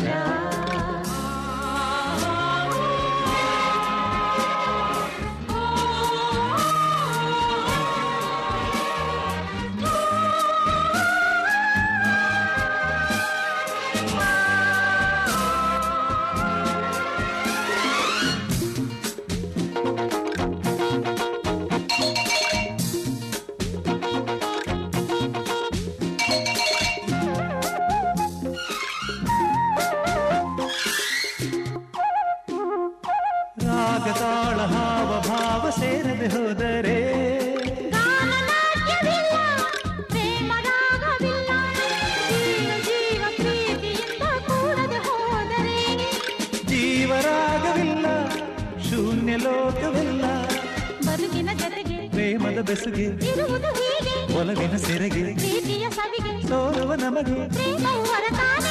ರಾಗ ತಾಳ ಹಾವ ಭಾವ ಸೇರದೆ ಹೋದರೆ ಗಾನನಾಟ್ಯವಿಲ್ಲ ಪ್ರೇಮ ರಾಗವಿಲ್ಲ ಜೀವ ಜೀವ ಪ್ರೀತಿಯಿಂದ ಕೂಡದೆ ಹೋದರೆ ಜೀವರಾಗವಿಲ್ಲ ಶೂನ್ಯ ಲೋಕವಿಲ್ಲ ಬದುಕಿನ ಜೊತೆಗೆ ಪ್ರೇಮದ ಬೆಸುಗೆ ಇರುವುದು ಹೀಗೆ ಒಲವಿನ ಸೆರೆಗೆ ಪ್ರೀತಿಯ ಸವಿಗೆ ತೋರುವ ನಮಗೆ ಪ್ರೇಮವು ಹೊರತಾನೆ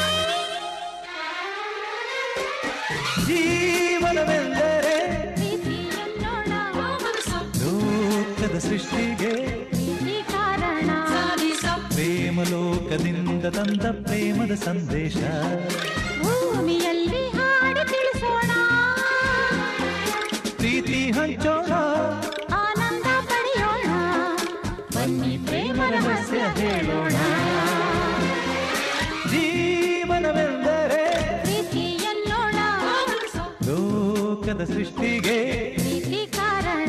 ಜೀವನವೆಂದರೆ ಪ್ರೀತಿ ಎನ್ನೋಣ ಲೋಕದ ಸೃಷ್ಟಿಗೆ ಪ್ರೀತಿ ಕಾರಣ ಪ್ರೇಮ ಲೋಕದಿಂದ ತಂದ ಪ್ರೇಮದ ಸಂದೇಶ ಭೂಮಿಯಲ್ಲಿ ಹಾಡಿ ತಿಳಿಸೋಣ ಪ್ರೀತಿ ಹಂಚೋಣ ಆನಂದ ಪಡೆಯೋಣ ಬನ್ನಿ ಪ್ರೇಮ ರಹಸ್ಯ ಹೇಳೋಣ ಜೀವನವೆಂದರೆ ಪ್ರೀತಿ ಎನ್ನೋಣ ಲೋಕದ ಸೃಷ್ಟಿಗೆ ಪ್ರೀತಿ ಕಾರಣ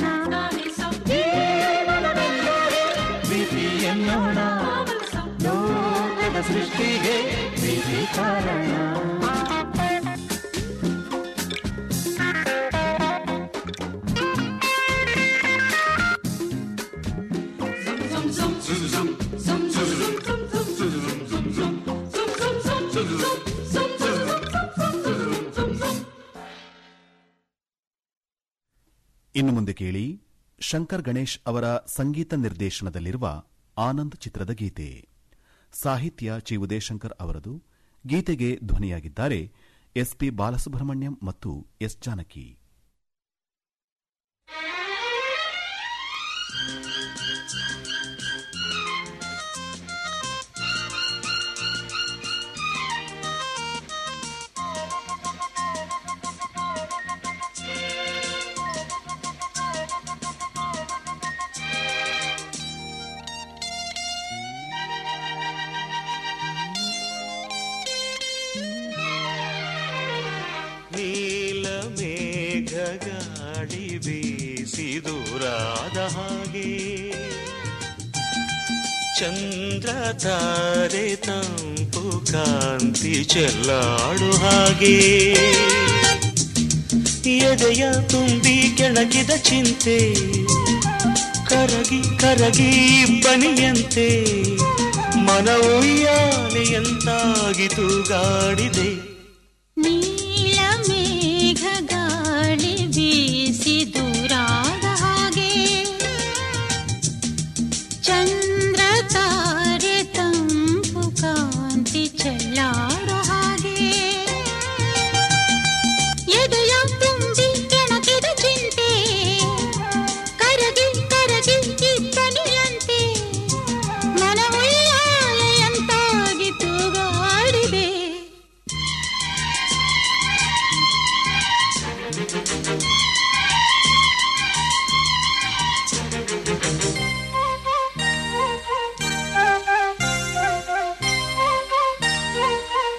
ಜೀವನವೆಂದರೆ ಪ್ರೀತಿ ಎನ್ನೋಣ ಲೋಕದ ಸೃಷ್ಟಿಗೆ ಪ್ರೀತಿ ಕಾರಣ ಇನ್ನು ಮುಂದೆ ಕೇಳಿ ಶಂಕರ್ ಗಣೇಶ್ ಅವರ ಸಂಗೀತ ನಿರ್ದೇಶನದಲ್ಲಿರುವ ಆನಂದ್ ಚಿತ್ರದ ಗೀತೆ ಸಾಹಿತ್ಯ ಚಿ ಉದಯಶಂಕರ್ ಅವರದು ಗೀತೆಗೆ ಧ್ವನಿಯಾಗಿದ್ದಾರೆ ಎಸ್ಪಿ ಬಾಲಸುಬ್ರಹ್ಮಣ್ಯಂ ಮತ್ತು ಎಸ್ ಜಾನಕಿ ನೀಲ ಮೇಘ ಗಾಳಿ ಬೀಸಿದುರಾದ ಹಾಗೆ ಚಂದ್ರ ತಾರೆ ತಂಪು ಕಾಂತಿ ಚೆಲ್ಲಾಡು ಹಾಗೆ ಎದೆಯ ತುಂಬಿ ಕೆಳಗಿದ ಚಿಂತೆ ಕರಗಿ ಕರಗಿ ಬನಿಯಂತೆ ಮನವು ಯಾನೆಯಂತಾಗಿ ತೂಗಾಡಿದೆ